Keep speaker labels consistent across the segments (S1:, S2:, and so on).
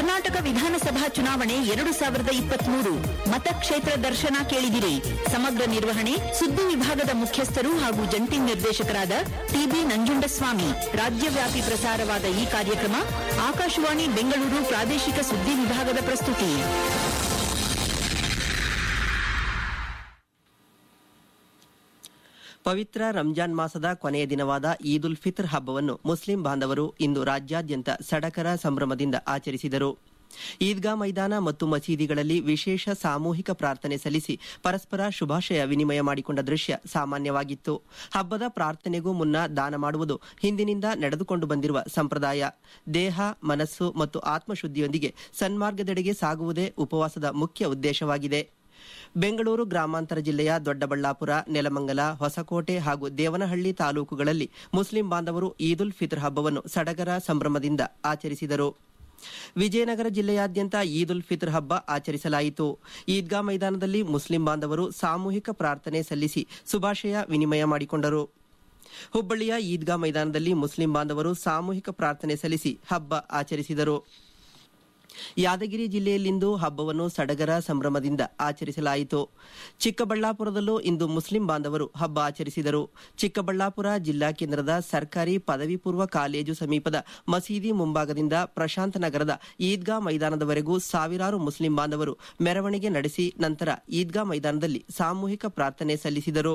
S1: ಕರ್ನಾಟಕ ವಿಧಾನಸಭಾ ಚುನಾವಣೆ ಎರಡು ಸಾವಿರದ ಇಪ್ಪತ್ಮೂರು ಮತಕ್ಷೇತ್ರ ದರ್ಶನ ಕೇಳಿದಿರಿ ಸಮಗ್ರ ನಿರ್ವಹಣೆ ಸುದ್ದಿ ವಿಭಾಗದ ಮುಖ್ಯಸ್ಥರು ಹಾಗೂ ಜಂಟಿ ನಿರ್ದೇಶಕರಾದ ಟಿಬಿ ನಂಜುಂಡಸ್ವಾಮಿ ರಾಜ್ಯವ್ಯಾಪಿ ಪ್ರಸಾರವಾದ ಈ ಕಾರ್ಯಕ್ರಮ ಆಕಾಶವಾಣಿ ಬೆಂಗಳೂರು ಪ್ರಾದೇಶಿಕ ಸುದ್ದಿ ವಿಭಾಗದ ಪ್ರಸ್ತುತಿ
S2: ಪವಿತ್ರ ರಂಜಾನ್ ಮಾಸದ ಕೊನೆಯ ದಿನವಾದ ಈದ್ ಉಲ್ ಫಿತ್ರ್ ಹಬ್ಬವನ್ನು ಮುಸ್ಲಿಂ ಬಾಂಧವರು ಇಂದು ರಾಜ್ಯಾದ್ಯಂತ ಸಡಗರ ಸಂಭ್ರಮದಿಂದ ಆಚರಿಸಿದರು ಈದ್ಗಾ ಮೈದಾನ ಮತ್ತು ಮಸೀದಿಗಳಲ್ಲಿ ವಿಶೇಷ ಸಾಮೂಹಿಕ ಪ್ರಾರ್ಥನೆ ಸಲ್ಲಿಸಿ ಪರಸ್ಪರ ಶುಭಾಶಯ ವಿನಿಮಯ ಮಾಡಿಕೊಂಡ ದೃಶ್ಯ ಸಾಮಾನ್ಯವಾಗಿತ್ತು ಹಬ್ಬದ ಪ್ರಾರ್ಥನೆಗೂ ಮುನ್ನ ದಾನ ಮಾಡುವುದು ಹಿಂದಿನಿಂದ ನಡೆದುಕೊಂಡು ಬಂದಿರುವ ಸಂಪ್ರದಾಯ ದೇಹ ಮನಸ್ಸು ಮತ್ತು ಆತ್ಮಶುದ್ಧಿಯೊಂದಿಗೆ ಸನ್ಮಾರ್ಗದೆಡೆಗೆ ಸಾಗುವುದೇ ಉಪವಾಸದ ಮುಖ್ಯ ಉದ್ದೇಶವಾಗಿದೆ ಬೆಂಗಳೂರು ಗ್ರಾಮಾಂತರ ಜಿಲ್ಲೆಯ ದೊಡ್ಡಬಳ್ಳಾಪುರ ನೆಲಮಂಗಲ ಹೊಸಕೋಟೆ ಹಾಗೂ ದೇವನಹಳ್ಳಿ ತಾಲೂಕುಗಳಲ್ಲಿ ಮುಸ್ಲಿಂ ಬಾಂಧವರು ಈದ್ ಉಲ್ ಫಿತ್ರ್ ಹಬ್ಬವನ್ನು ಸಡಗರ ಸಂಭ್ರಮದಿಂದ ಆಚರಿಸಿದರು ವಿಜಯನಗರ ಜಿಲ್ಲೆಯಾದ್ಯಂತ ಈದ್ ಉಲ್ ಫಿತ್ರ್ ಹಬ್ಬ ಆಚರಿಸಲಾಯಿತು ಈದ್ಗಾ ಮೈದಾನದಲ್ಲಿ ಮುಸ್ಲಿಂ ಬಾಂಧವರು ಸಾಮೂಹಿಕ ಪ್ರಾರ್ಥನೆ ಸಲ್ಲಿಸಿ ಶುಭಾಶಯ ವಿನಿಮಯ ಮಾಡಿಕೊಂಡರು ಹುಬ್ಬಳ್ಳಿಯ ಈದ್ಗಾ ಮೈದಾನದಲ್ಲಿ ಮುಸ್ಲಿಂ ಬಾಂಧವರು ಸಾಮೂಹಿಕ ಪ್ರಾರ್ಥನೆ ಸಲ್ಲಿಸಿ ಹಬ್ಬ ಆಚರಿಸಿದರು ಯಾದಗಿರಿ ಜಿಲ್ಲೆಯಲ್ಲಿಂದು ಹಬ್ಬವನ್ನು ಸಡಗರ ಸಂಭ್ರಮದಿಂದ ಆಚರಿಸಲಾಯಿತು ಚಿಕ್ಕಬಳ್ಳಾಪುರದಲ್ಲೂ ಇಂದು ಮುಸ್ಲಿಂ ಬಾಂಧವರು ಹಬ್ಬ ಆಚರಿಸಿದರು ಚಿಕ್ಕಬಳ್ಳಾಪುರ ಜಿಲ್ಲಾ ಕೇಂದ್ರದ ಸರ್ಕಾರಿ ಪದವಿ ಪೂರ್ವ ಕಾಲೇಜು ಸಮೀಪದ ಮಸೀದಿ ಮುಂಭಾಗದಿಂದ ಪ್ರಶಾಂತ ನಗರದ ಈದ್ಗಾ ಮೈದಾನದವರೆಗೂ ಸಾವಿರಾರು ಮುಸ್ಲಿಂ ಬಾಂಧವರು ಮೆರವಣಿಗೆ ನಡೆಸಿ ನಂತರ ಈದ್ಗಾ ಮೈದಾನದಲ್ಲಿ ಸಾಮೂಹಿಕ ಪ್ರಾರ್ಥನೆ ಸಲ್ಲಿಸಿದರು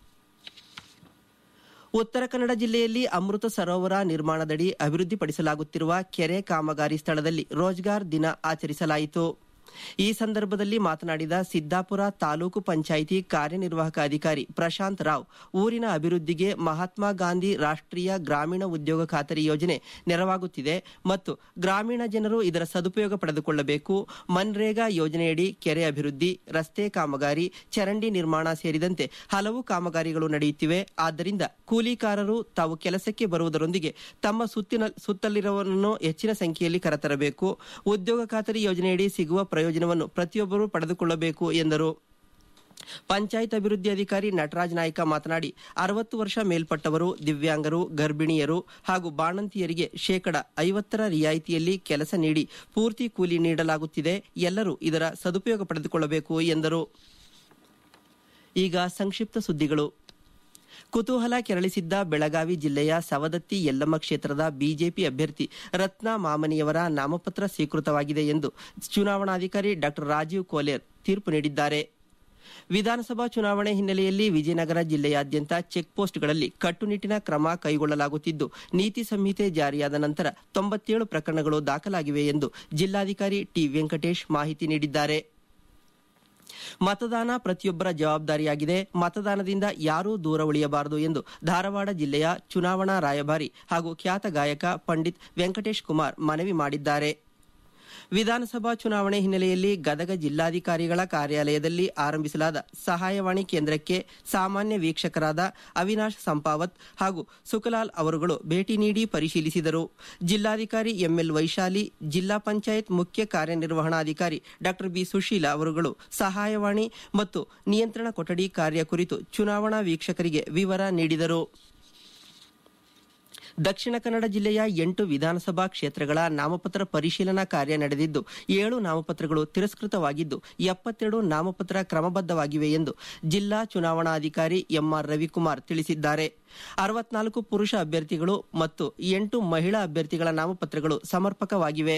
S2: ಉತ್ತರ ಕನ್ನಡ ಜಿಲ್ಲೆಯಲ್ಲಿ ಅಮೃತ ಸರೋವರ ನಿರ್ಮಾಣದಡಿ ಅಭಿವೃದ್ಧಿಪಡಿಸಲಾಗುತ್ತಿರುವ ಕೆರೆ ಕಾಮಗಾರಿ ಸ್ಥಳದಲ್ಲಿ ರೋಜ್ಗಾರ್ ದಿನ ಆಚರಿಸಲಾಯಿತು ಈ ಸಂದರ್ಭದಲ್ಲಿ ಮಾತನಾಡಿದ ಸಿದ್ದಾಪುರ ತಾಲೂಕು ಪಂಚಾಯಿತಿ ಕಾರ್ಯನಿರ್ವಾಹಕ ಅಧಿಕಾರಿ ಪ್ರಶಾಂತ್ ರಾವ್ ಊರಿನ ಅಭಿವೃದ್ಧಿಗೆ ಮಹಾತ್ಮ ಗಾಂಧಿ ರಾಷ್ಟ್ರೀಯ ಗ್ರಾಮೀಣ ಉದ್ಯೋಗ ಖಾತರಿ ಯೋಜನೆ ನೆರವಾಗುತ್ತಿದೆ ಮತ್ತು ಗ್ರಾಮೀಣ ಜನರು ಇದರ ಸದುಪಯೋಗ ಪಡೆದುಕೊಳ್ಳಬೇಕು ಮನ್ರೇಗಾ ಯೋಜನೆಯಡಿ ಕೆರೆ ಅಭಿವೃದ್ಧಿ ರಸ್ತೆ ಕಾಮಗಾರಿ ಚರಂಡಿ ನಿರ್ಮಾಣ ಸೇರಿದಂತೆ ಹಲವು ಕಾಮಗಾರಿಗಳು ನಡೆಯುತ್ತಿವೆ ಆದ್ದರಿಂದ ಕೂಲಿಕಾರರು ತಾವು ಕೆಲಸಕ್ಕೆ ಬರುವುದರೊಂದಿಗೆ ತಮ್ಮ ಸುತ್ತಿನ ಸುತ್ತಲಿರುವವರನ್ನು ಹೆಚ್ಚಿನ ಸಂಖ್ಯೆಯಲ್ಲಿ ಕರೆತರಬೇಕು ಉದ್ಯೋಗ ಖಾತರಿ ಯೋಜನೆಯಡಿ ಸಿಗುವ ಪ್ರಯೋಜನವನ್ನು ಪ್ರತಿಯೊಬ್ಬರೂ ಪಡೆದುಕೊಳ್ಳಬೇಕು ಎಂದರು ಪಂಚಾಯತ್ ಅಭಿವೃದ್ಧಿ ಅಧಿಕಾರಿ ನಟರಾಜ್ ನಾಯ್ಕ ಮಾತನಾಡಿ ಅರವತ್ತು ವರ್ಷ ಮೇಲ್ಪಟ್ಟವರು ದಿವ್ಯಾಂಗರು ಗರ್ಭಿಣಿಯರು ಹಾಗೂ ಬಾಣಂತಿಯರಿಗೆ ಶೇಕಡ ಐವತ್ತರ ರಿಯಾಯಿತಿಯಲ್ಲಿ ಕೆಲಸ ನೀಡಿ ಪೂರ್ತಿ ಕೂಲಿ ನೀಡಲಾಗುತ್ತಿದೆ ಎಲ್ಲರೂ ಇದರ ಸದುಪಯೋಗ ಪಡೆದುಕೊಳ್ಳಬೇಕು ಎಂದರು ಈಗ ಸಂಕ್ಷಿಪ್ತ ಸುದ್ದಿಗಳು ಕುತೂಹಲ ಕೆರಳಿಸಿದ್ದ ಬೆಳಗಾವಿ ಜಿಲ್ಲೆಯ ಸವದತ್ತಿ ಯಲ್ಲಮ್ಮ ಕ್ಷೇತ್ರದ ಬಿಜೆಪಿ ಅಭ್ಯರ್ಥಿ ರತ್ನಾ ಮಾಮನಿಯವರ ನಾಮಪತ್ರ ಸ್ವೀಕೃತವಾಗಿದೆ ಎಂದು ಚುನಾವಣಾಧಿಕಾರಿ ಡಾ ರಾಜೀವ್ ಕೋಲೇರ್ ತೀರ್ಪು ನೀಡಿದ್ದಾರೆ ವಿಧಾನಸಭಾ ಚುನಾವಣೆ ಹಿನ್ನೆಲೆಯಲ್ಲಿ ವಿಜಯನಗರ ಜಿಲ್ಲೆಯಾದ್ಯಂತ ಚೆಕ್ ಪೋಸ್ಟ್ಗಳಲ್ಲಿ ಕಟ್ಟುನಿಟ್ಟಿನ ಕ್ರಮ ಕೈಗೊಳ್ಳಲಾಗುತ್ತಿದ್ದು ನೀತಿ ಸಂಹಿತೆ ಜಾರಿಯಾದ ನಂತರ ತೊಂಬತ್ತೇಳು ಪ್ರಕರಣಗಳು ದಾಖಲಾಗಿವೆ ಎಂದು ಜಿಲ್ಲಾಧಿಕಾರಿ ಟಿ ವೆಂಕಟೇಶ್ ಮಾಹಿತಿ ನೀಡಿದ್ದಾರೆ ಮತದಾನ ಪ್ರತಿಯೊಬ್ಬರ ಜವಾಬ್ದಾರಿಯಾಗಿದೆ ಮತದಾನದಿಂದ ಯಾರೂ ದೂರ ಉಳಿಯಬಾರದು ಎಂದು ಧಾರವಾಡ ಜಿಲ್ಲೆಯ ಚುನಾವಣಾ ರಾಯಭಾರಿ ಹಾಗೂ ಖ್ಯಾತ ಗಾಯಕ ಪಂಡಿತ್ ವೆಂಕಟೇಶ್ ಕುಮಾರ್ ಮನವಿ ಮಾಡಿದ್ದಾರೆ ವಿಧಾನಸಭಾ ಚುನಾವಣೆ ಹಿನ್ನೆಲೆಯಲ್ಲಿ ಗದಗ ಜಿಲ್ಲಾಧಿಕಾರಿಗಳ ಕಾರ್ಯಾಲಯದಲ್ಲಿ ಆರಂಭಿಸಲಾದ ಸಹಾಯವಾಣಿ ಕೇಂದ್ರಕ್ಕೆ ಸಾಮಾನ್ಯ ವೀಕ್ಷಕರಾದ ಅವಿನಾಶ್ ಸಂಪಾವತ್ ಹಾಗೂ ಸುಖಲಾಲ್ ಅವರುಗಳು ಭೇಟಿ ನೀಡಿ ಪರಿಶೀಲಿಸಿದರು ಜಿಲ್ಲಾಧಿಕಾರಿ ಎಂಎಲ್ ವೈಶಾಲಿ ಜಿಲ್ಲಾ ಪಂಚಾಯತ್ ಮುಖ್ಯ ಕಾರ್ಯನಿರ್ವಹಣಾಧಿಕಾರಿ ಡಾ ಬಿ ಸುಶೀಲಾ ಅವರುಗಳು ಸಹಾಯವಾಣಿ ಮತ್ತು ನಿಯಂತ್ರಣ ಕೊಠಡಿ ಕಾರ್ಯ ಕುರಿತು ಚುನಾವಣಾ ವೀಕ್ಷಕರಿಗೆ ವಿವರ ನೀಡಿದರು ದಕ್ಷಿಣ ಕನ್ನಡ ಜಿಲ್ಲೆಯ ಎಂಟು ವಿಧಾನಸಭಾ ಕ್ಷೇತ್ರಗಳ ನಾಮಪತ್ರ ಪರಿಶೀಲನಾ ಕಾರ್ಯ ನಡೆದಿದ್ದು ಏಳು ನಾಮಪತ್ರಗಳು ತಿರಸ್ಕೃತವಾಗಿದ್ದು ಎಪ್ಪತ್ತೆರಡು ನಾಮಪತ್ರ ಕ್ರಮಬದ್ಧವಾಗಿವೆ ಎಂದು ಜಿಲ್ಲಾ ಚುನಾವಣಾಧಿಕಾರಿ ಎಂಆರ್ ರವಿಕುಮಾರ್ ತಿಳಿಸಿದ್ದಾರೆ ಅರವತ್ನಾಲ್ಕು ಪುರುಷ ಅಭ್ಯರ್ಥಿಗಳು ಮತ್ತು ಎಂಟು ಮಹಿಳಾ ಅಭ್ಯರ್ಥಿಗಳ ನಾಮಪತ್ರಗಳು ಸಮರ್ಪಕವಾಗಿವೆ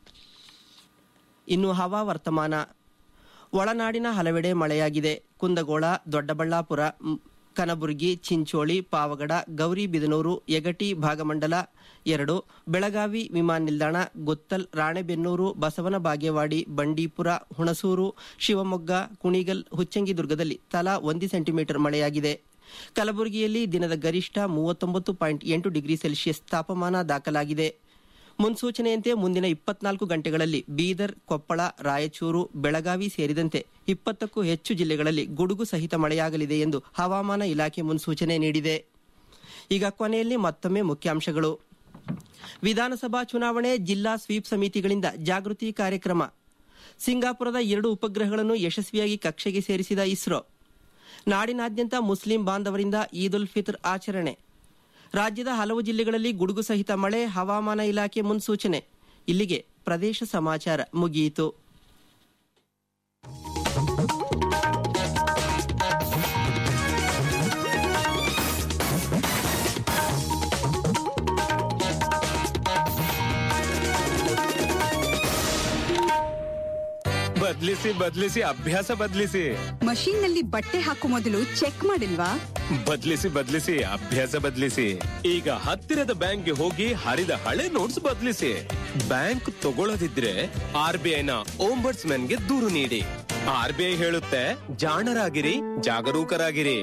S2: ಇನ್ನು ಹವಾ ವರ್ತಮಾನ ಒಳನಾಡಿನ ಹಲವೆಡೆ ಮಳೆಯಾಗಿದೆ ಕುಂದಗೋಳ ದೊಡ್ಡಬಳ್ಳಾಪುರ ಮ್, ಕನಬುರಗಿ ಚಿಂಚೋಳಿ ಪಾವಗಡ ಗೌರಿಬಿದನೂರು ಯಗಟಿ ಭಾಗಮಂಡಲ ಎರಡು ಬೆಳಗಾವಿ ವಿಮಾನ ನಿಲ್ದಾಣ ಗುತ್ತಲ್ ರಾಣೆಬೆನ್ನೂರು ಬಸವನ ಬಾಗೇವಾಡಿ ಬಂಡೀಪುರ ಹುಣಸೂರು ಶಿವಮೊಗ್ಗ ಕುಣಿಗಲ್ ಹುಚ್ಚಂಗಿದುರ್ಗದಲ್ಲಿ ತಲಾ ಒಂದು ಸೆಂಟಿಮೀಟರ್ ಮಳೆಯಾಗಿದೆ ಕಲಬುರಗಿಯಲ್ಲಿ ದಿನದ ಗರಿಷ್ಠ ಮೂವತ್ತೊಂಬತ್ತು ಪಾಯಿಂಟ್ ಎಂಟು ಡಿಗ್ರಿ ಸೆಲ್ಸಿಯಸ್ ತಾಪಮಾನ ದಾಖಲಾಗಿದೆ ಮುನ್ಸೂಚನೆಯಂತೆ ಮುಂದಿನ ಇಪ್ಪತ್ನಾಲ್ಕು ಗಂಟೆಗಳಲ್ಲಿ ಬೀದರ್ ಕೊಪ್ಪಳ ರಾಯಚೂರು ಬೆಳಗಾವಿ ಸೇರಿದಂತೆ ಇಪ್ಪತ್ತಕ್ಕೂ ಹೆಚ್ಚು ಜಿಲ್ಲೆಗಳಲ್ಲಿ ಗುಡುಗು ಸಹಿತ ಮಳೆಯಾಗಲಿದೆ ಎಂದು ಹವಾಮಾನ ಇಲಾಖೆ ಮುನ್ಸೂಚನೆ ನೀಡಿದೆ ಈಗ ಕೊನೆಯಲ್ಲಿ ಮತ್ತೊಮ್ಮೆ ಮುಖ್ಯಾಂಶಗಳು ವಿಧಾನಸಭಾ ಚುನಾವಣೆ ಜಿಲ್ಲಾ ಸ್ವೀಪ್ ಸಮಿತಿಗಳಿಂದ ಜಾಗೃತಿ ಕಾರ್ಯಕ್ರಮ ಸಿಂಗಾಪುರದ ಎರಡು ಉಪಗ್ರಹಗಳನ್ನು ಯಶಸ್ವಿಯಾಗಿ ಕಕ್ಷೆಗೆ ಸೇರಿಸಿದ ಇಸ್ರೋ ನಾಡಿನಾದ್ಯಂತ ಮುಸ್ಲಿಂ ಬಾಂಧವರಿಂದ ಈದ್ ಉಲ್ ಫಿತ್ರ್ ಆಚರಣೆ ರಾಜ್ಯದ ಹಲವು ಜಿಲ್ಲೆಗಳಲ್ಲಿ ಗುಡುಗು ಸಹಿತ ಮಳೆ ಹವಾಮಾನ ಇಲಾಖೆ ಮುನ್ಸೂಚನೆ ಇಲ್ಲಿಗೆ ಪ್ರದೇಶ ಸಮಾಚಾರ ಮುಗಿಯಿತು
S3: ಬದ್ಲಿಸಿ ಬದ್ಲಿಸಿ ಅಭ್ಯಾಸ ಬದ್ಲಿಸಿ
S4: ಮಷೀನ್ ನಲ್ಲಿ ಬಟ್ಟೆ ಹಾಕೋ ಮೊದಲು ಚೆಕ್ ಮಾಡಿಲ್ವಾ
S3: ಬದ್ಲಿಸಿ ಬದ್ಲಿಸಿ ಅಭ್ಯಾಸ ಬದ್ಲಿಸಿ ಈಗ ಹತ್ತಿರದ ಬ್ಯಾಂಕ್ಗೆ ಹೋಗಿ ಹರಿದ ಹಳೆ ನೋಟ್ಸ್ ಬದ್ಲಿಸಿ ಬ್ಯಾಂಕ್ ತಗೊಳ್ಳದಿದ್ರೆ ಆರ್ ಬಿ ಐನ ಓಂಬರ್ಟ್ಸ್ ಗೆ ದೂರು ನೀಡಿ ಆರ್ ಬಿ ಐ ಹೇಳುತ್ತೆ ಜಾಣರಾಗಿರಿ ಜಾಗರೂಕರಾಗಿರಿ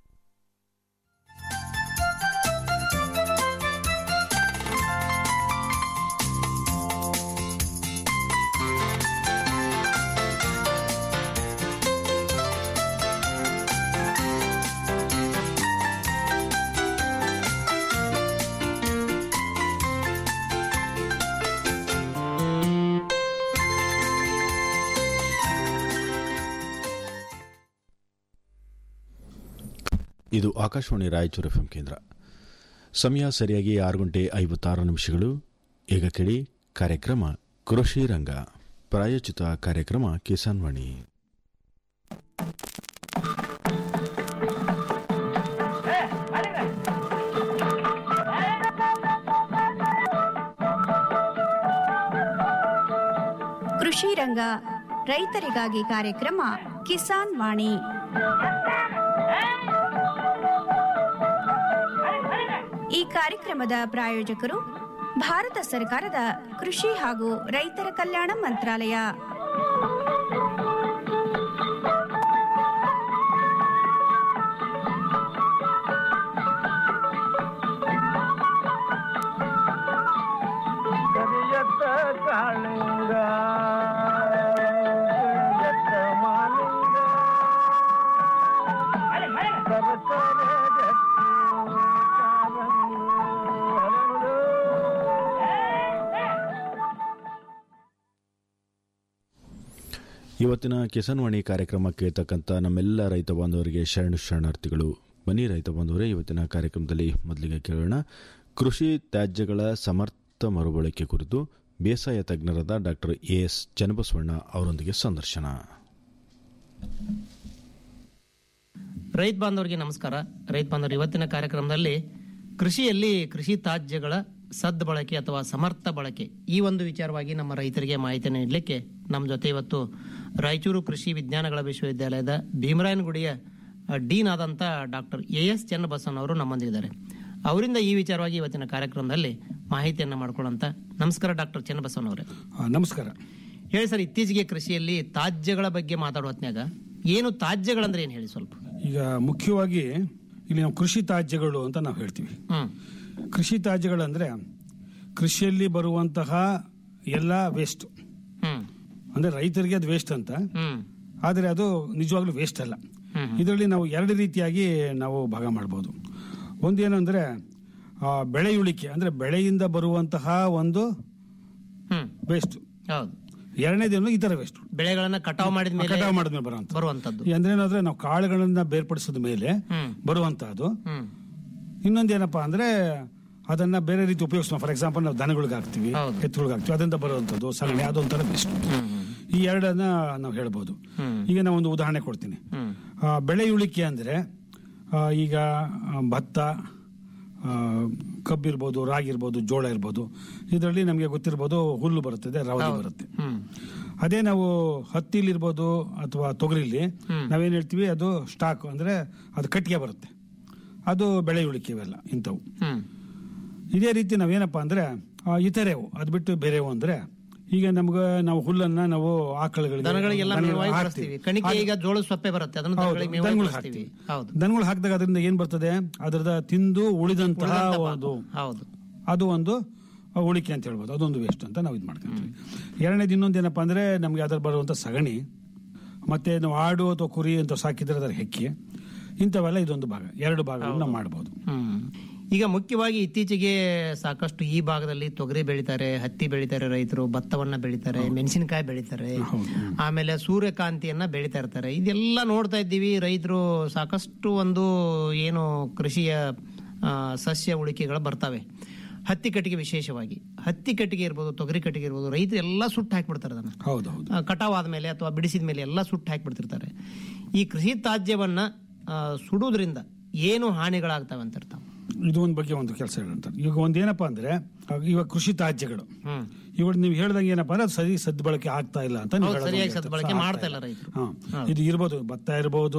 S5: ಇದು ಆಕಾಶವಾಣಿ ರಾಯಚೂರು ಎಫ್ಎಂ ಕೇಂದ್ರ ಸಮಯ ಸರಿಯಾಗಿ ಆರು ಗಂಟೆ ಐವತ್ತಾರು ನಿಮಿಷಗಳು ಈಗ ಕೇಳಿ ಕಾರ್ಯಕ್ರಮ ಕೃಷಿ ರಂಗ ಪ್ರಾಯೋಜಿತ ಕಾರ್ಯಕ್ರಮ ಕಿಸಾನ್ ವಾಣಿ
S6: ಕೃಷಿ ರಂಗ ರೈತರಿಗಾಗಿ ಕಾರ್ಯಕ್ರಮ ಕಿಸಾನ್ ವಾಣಿ ಈ ಕಾರ್ಯಕ್ರಮದ ಪ್ರಾಯೋಜಕರು ಭಾರತ ಸರ್ಕಾರದ ಕೃಷಿ ಹಾಗೂ ರೈತರ ಕಲ್ಯಾಣ ಮಂತ್ರಾಲಯ
S7: ಕರಿಯತ್ತ ಕಾಳಿಂಗ ಕರಿಯತ್ತ ಮಾಲಿಂಗ ಸರಸರ ಗಟ್ಟಿ ಕಾರಂಗಿ ಹರಳು.
S5: ಇವತ್ತಿನ ಕಿಸಾನ್ ವಾಣಿ ಕಾರ್ಯಕ್ರಮ ಕೇಳ್ತಕ್ಕಂಥ ನಮ್ಮೆಲ್ಲ ರೈತ ಬಾಂಧವರಿಗೆ ಶರಣು ಶರಣಾರ್ಥಿಗಳು ಬನ್ನಿ ರೈತ ಬಾಂಧವರೇ ಇವತ್ತಿನ ಕಾರ್ಯಕ್ರಮದಲ್ಲಿ ಮೊದಲಿಗೆ ಕೇಳೋಣ ಕೃಷಿ ತ್ಯಾಜ್ಯಗಳ ಸಮರ್ಥ ಮರುಬಳಕೆ ಕುರಿತು ಬೇಸಾಯ ತಜ್ಞರಾದ ಡಾಕ್ಟರ್ ಎ ಎಸ್ ಚನ್ನಬಸವಣ್ಣ ಅವರೊಂದಿಗೆ ಸಂದರ್ಶನ
S8: ರೈತ ಬಾಂಧವರಿಗೆ ನಮಸ್ಕಾರ ರೈತ ಬಾಂಧವರು ಇವತ್ತಿನ ಕಾರ್ಯಕ್ರಮದಲ್ಲಿ ಕೃಷಿಯಲ್ಲಿ ಕೃಷಿ ತ್ಯಾಜ್ಯಗಳ ಸದ್ ಬಳಕೆ ಅಥವಾ ಸಮರ್ಥ ಬಳಕೆ ಈ ಒಂದು ವಿಚಾರವಾಗಿ ನಮ್ಮ ರೈತರಿಗೆ ಮಾಹಿತಿಯನ್ನು ನೀಡಲಿಕ್ಕೆ ನಮ್ಮ ಜೊತೆ ಇವತ್ತು ರಾಯಚೂರು ಕೃಷಿ ವಿಜ್ಞಾನಗಳ ವಿಶ್ವವಿದ್ಯಾಲಯದ ಭೀಮರಾಯನಗುಡಿಯ ಅ, ಡೀನ್ ಆದಂಥ ಡಾಕ್ಟರ್ ಎ ಎಸ್ ಚನ್ನಬಸವನ್ ಅವರು ನಮ್ಮೊಂದಿದ್ದಾರೆ ಅವರಿಂದ ಈ ವಿಚಾರವಾಗಿ ಇವತ್ತಿನ ಕಾರ್ಯಕ್ರಮದಲ್ಲಿ ಮಾಹಿತಿಯನ್ನು ಮಾಡ್ಕೊಳ್ಳೋಂತ ನಮಸ್ಕಾರ ಡಾಕ್ಟರ್ ಚನ್ನಬಸವನ್ ಅವರೇ
S9: ಆ, ನಮಸ್ಕಾರ
S8: ಹೇಳಿ ಸರ್ ಇತ್ತೀಚೆಗೆ ಕೃಷಿಯಲ್ಲಿ ತ್ಯಾಜ್ಯಗಳ ಬಗ್ಗೆ ಮಾತಾಡೋ ಹೊತ್ನ್ಯಾಗ ಏನು ತ್ಯಾಜ್ಯಗಳಂದ್ರೆ ಏನು ಹೇಳಿ ಸ್ವಲ್ಪ
S9: ಈಗ ಮುಖ್ಯವಾಗಿ ಇಲ್ಲಿ ನಾವು ಕೃಷಿ ತ್ಯಾಜ್ಯಗಳು ಅಂತ ನಾವು ಹೇಳ್ತೀವಿ
S8: ಹ್ಮ್
S9: ಕೃಷಿ ತ್ಯಾಜ್ಯಗಳಂದ್ರೆ ಕೃಷಿಯಲ್ಲಿ ಬರುವಂತಹ ಎಲ್ಲ ವೇಸ್ಟ್
S8: ಹ್ಮ್
S9: ಅಂದ್ರೆ ರೈತರಿಗೆ ಅದು ವೇಸ್ಟ್ ಅಂತ
S8: ಹ್ಮ್
S9: ಆದರೆ ಅದು ನಿಜವಾಗ್ಲೂ ವೇಸ್ಟ್ ಅಲ್ಲ
S8: ಹ್ಮ್.
S9: ಇದರಲ್ಲಿ ನಾವು ಎರಡು ರೀತಿಯಾಗಿ ನಾವು ಭಾಗ ಮಾಡ್ಬೋದು ಒಂದೇನು ಅಂದ್ರೆ ಆ, ಬೆಳೆಯುಳಿಕೆ ಅಂದ್ರೆ ಬೆಳೆಯಿಂದ ಬರುವಂತಹ ಒಂದು
S8: ಹ್ಮ್
S9: ವೇಸ್ಟ್
S8: ಹೌದು
S9: ಎರಡನೇದೇನು ಇತರ ವೇಸ್ಟ್
S8: ಬೆಳೆಗಳನ್ನ ಕಟಾವ್ ಮಾಡಿದ ಮೇಲೆ
S9: ಕಟಾವು ಮಾಡಿದ್ಮೇಲೆ ಬರುವಂತ
S8: ಬರುವಂತದ್ದು
S9: ಅಂದ್ರೆ ಏನಂದ್ರೆ ನಾವು ಕಾಳುಗಳನ್ನ ಬೇರ್ಪಡಿಸಿದ ಮೇಲೆ
S8: ಹ್ಮ್
S9: ಬರುವಂತಹದ್ದು
S8: ಹ್ಮ್
S9: ಇನ್ನೊಂದೇನಪ್ಪಾ ಅಂದ್ರೆ ಅದನ್ನ ಬೇರೆ ರೀತಿ ಉಪಯೋಗಿಸ್ತೀವಿ ಫಾರ್ ಎಕ್ಸಾಂಪಲ್ ನಾವು ದನಗಳಿಗೆ ಹಾಕ್ತಿವಿ
S8: ಹೌದು.
S9: ಎತ್ತುಗಳಿಗೆ ಹಾಕ್ತಿವಿ ಅದರಿಂದ ಬರುವಂತದ್ದು ಸಗಣಿ ಅದೊಂಥರ ಬೆಸ್ಟ್
S8: ಹ್ಮ್
S9: ಈ ಎರಡನ್ನ ನಾವು ಹೇಳ್ಬೋದು
S8: ಹ್ಮ್.
S9: ಈಗ ನಾವು ಒಂದು ಉದಾಹರಣೆ ಕೊಡ್ತೀನಿ
S8: ಹ್ಮ್
S9: ಆ, ಬೆಳೆಯುಳಿಕೆ ಅಂದ್ರೆ ಆ, ಈಗ ಆ, ಭತ್ತ ಆ, ಕಬ್ಬಿರ್ಬೋದು ರಾಗಿ ಇರ್ಬೋದು ಜೋಳ ಇರ್ಬೋದು ಇದರಲ್ಲಿ ನಮಗೆ ಗೊತ್ತಿರ್ಬೋದು ಹುಲ್ಲು ಬರುತ್ತದೆ ರವದಿ ಬರುತ್ತೆ
S8: ಹ್ಮ್
S9: ಅದೇ ನಾವು ಹತ್ತಿಲಿರ್ಬೋದು ಅಥವಾ ತೊಗರಿಲಿ ನಾವೇನ್ ಹೇಳ್ತೀವಿ ಅದು ಸ್ಟಾಕ್ ಅಂದ್ರೆ ಅದು ಕಟ್ಟಿಗೆ ಬರುತ್ತೆ ಅದು ಬೆಳೆಯುಳಿಕೆ ಇವೆಲ್ಲ ಇಂಥವು
S8: ಹ್ಮ್
S9: ಇದೇ ರೀತಿ ನಾವೇನಪ್ಪ ಅಂದ್ರೆ ಆ, ಇತರೆವು ಅದು ಬಿಟ್ಟು ಬೇರೆವು ಅಂದ್ರೆ ಈಗ ನಮ್ಗೆ ನಾವು ಹುಲ್ಲನ್ನ ನಾವು ಆಕಳುಗಳಿಗೆ
S8: ದನಗಳಿಗೆಲ್ಲ
S9: ದನಗಳಿಗೆ
S8: ಮೇವಾಗಿ
S9: ಹಾಕ್ತೀವಿ.
S8: ಬಳಸ್ತೀವಿ ಕಣಿಕೆ ಈಗ ಜೋಳದ ಸೊಪ್ಪೆ ಬರುತ್ತೆ ಅದನ್ನ
S9: ಹೌದು,
S8: ದನಗಳಿಗೆ ಮೇವಾಗಿ
S9: ದನಗಳಿಗೆ
S8: ಬಳಸ್ತೀವಿ
S9: ಹಾಕ್ತೀವಿ.
S8: ಹೌದು
S9: ದನಗಳು ಹಾಕಿದಾಗ ಅದರಿಂದ ಏನ್ ಬರ್ತದೆ ಅದರದ ತಿಂದು ಉಳಿದಂತಹ
S8: ಉಳಿದಂತ ಭಾಗ.
S9: ಒಂದು
S8: ಹೌದು
S9: ಅದು ಒಂದು ಉಳಿಕೆ ಅಂತ ಹೇಳ್ಬೋದು ಅದೊಂದು ವೇಸ್ಟ್ ಅಂತ ನಾವು ಇದು ಮಾಡ್ಕೊಂತೀವಿ ಎರಡನೇದು ಇನ್ನೊಂದು ಏನಪ್ಪಾ ಅಂದ್ರೆ ನಮ್ಗೆ ಅದ್ರ ಬರುವಂತ ಸಗಣಿ ಮತ್ತೆ ನಾವು ಆಡು ಅಥವಾ ಕುರಿ ಅಂತ ಸಾಕಿದ್ರೆ ಅದರ ಹೆಕ್ಕಿ ಇಂಥವೆಲ್ಲ ಇದೊಂದು ಭಾಗ ಎರಡು ಭಾಗವನ್ನು ನಾವು ಮಾಡ್ಬೋದು
S8: ಹ್ಮ್ ಈಗ ಮುಖ್ಯವಾಗಿ ಇತ್ತೀಚೆಗೆ ಸಾಕಷ್ಟು ಈ ಭಾಗದಲ್ಲಿ ತೊಗರಿ ಬೆಳಿತಾರೆ ಹತ್ತಿ ಬೆಳಿತಾರೆ ರೈತರು ಭತ್ತವನ್ನ ಬೆಳಿತಾರೆ ಮೆಣಸಿನಕಾಯಿ ಬೆಳಿತಾರೆ ಆಮೇಲೆ ಸೂರ್ಯಕಾಂತಿಯನ್ನ ಬೆಳಿತಾ ಇರ್ತಾರೆ ಇದೆಲ್ಲ ನೋಡ್ತಾ ಇದ್ದೀವಿ ರೈತರು ಸಾಕಷ್ಟು ಒಂದು ಏನು ಕೃಷಿಯ ಆ, ಸಸ್ಯ ಉಳಿಕೆಗಳು ಬರ್ತವೆ ಹತ್ತಿ ಕಟ್ಟಿಗೆ ವಿಶೇಷವಾಗಿ ಹತ್ತಿ ಕಟ್ಟಿಗೆ ಇರ್ಬೋದು ತೊಗರಿ ಕಟ್ಟಿಗೆ ಇರ್ಬೋದು ರೈತರು ಎಲ್ಲ ಸುಟ್ಟು ಹಾಕಿಬಿಡ್ತಾರೆ ಅದನ್ನ
S9: ಹೌದು ಹೌದು
S8: ಆ, ಕಟಾವ್ ಆದ್ಮೇಲೆ ಅಥವಾ ಬಿಡಿಸಿದ ಮೇಲೆ ಎಲ್ಲ ಸುಟ್ಟು ಹಾಕಿಬಿಡ್ತಿರ್ತಾರೆ ಈ ಕೃಷಿ ತ್ಯಾಜ್ಯವನ್ನ ಆ, ಸುಡುವುದರಿಂದ ಏನು ಹಾನಿಗಳಾಗ್ತವೆ ಅಂತ ಇರ್ತಾವೆ
S9: ಇದು ಒಂದು ಬಗ್ಗೆ ಒಂದು ಕೆಲಸ ಹೇಳಂತ ಈಗ ಒಂದೇನಪ್ಪ ಅಂದ್ರೆ ಆ, ಇವಾಗ ಕೃಷಿ ತ್ಯಾಜ್ಯಗಳು
S8: ಹ್ಮ್
S9: ಇವಾಗ ನೀವು ಹೇಳ್ದಂಗೆ ಏನಪ್ಪ ಅಂದ್ರೆ ಅದು ಸರಿ ಸದ್ಬಳಕೆ ಆಗ್ತಾ ಇಲ್ಲ ಅಂತ ನೀವು
S8: ಹೌದು,
S9: ಹೇಳೋದು
S8: ಸರಿಯಾಗಿ
S9: ಒಂದು
S8: ಸದ್ಬಳಕೆ
S9: ಆಗ್ತಾ
S8: ಮಾಡ್ತಾ ಇಲ್ಲ ರೈತರು.
S9: ಹಾ. ಇದು ಇರ್ಬೋದು ಭತ್ತ ಇರ್ಬೋದು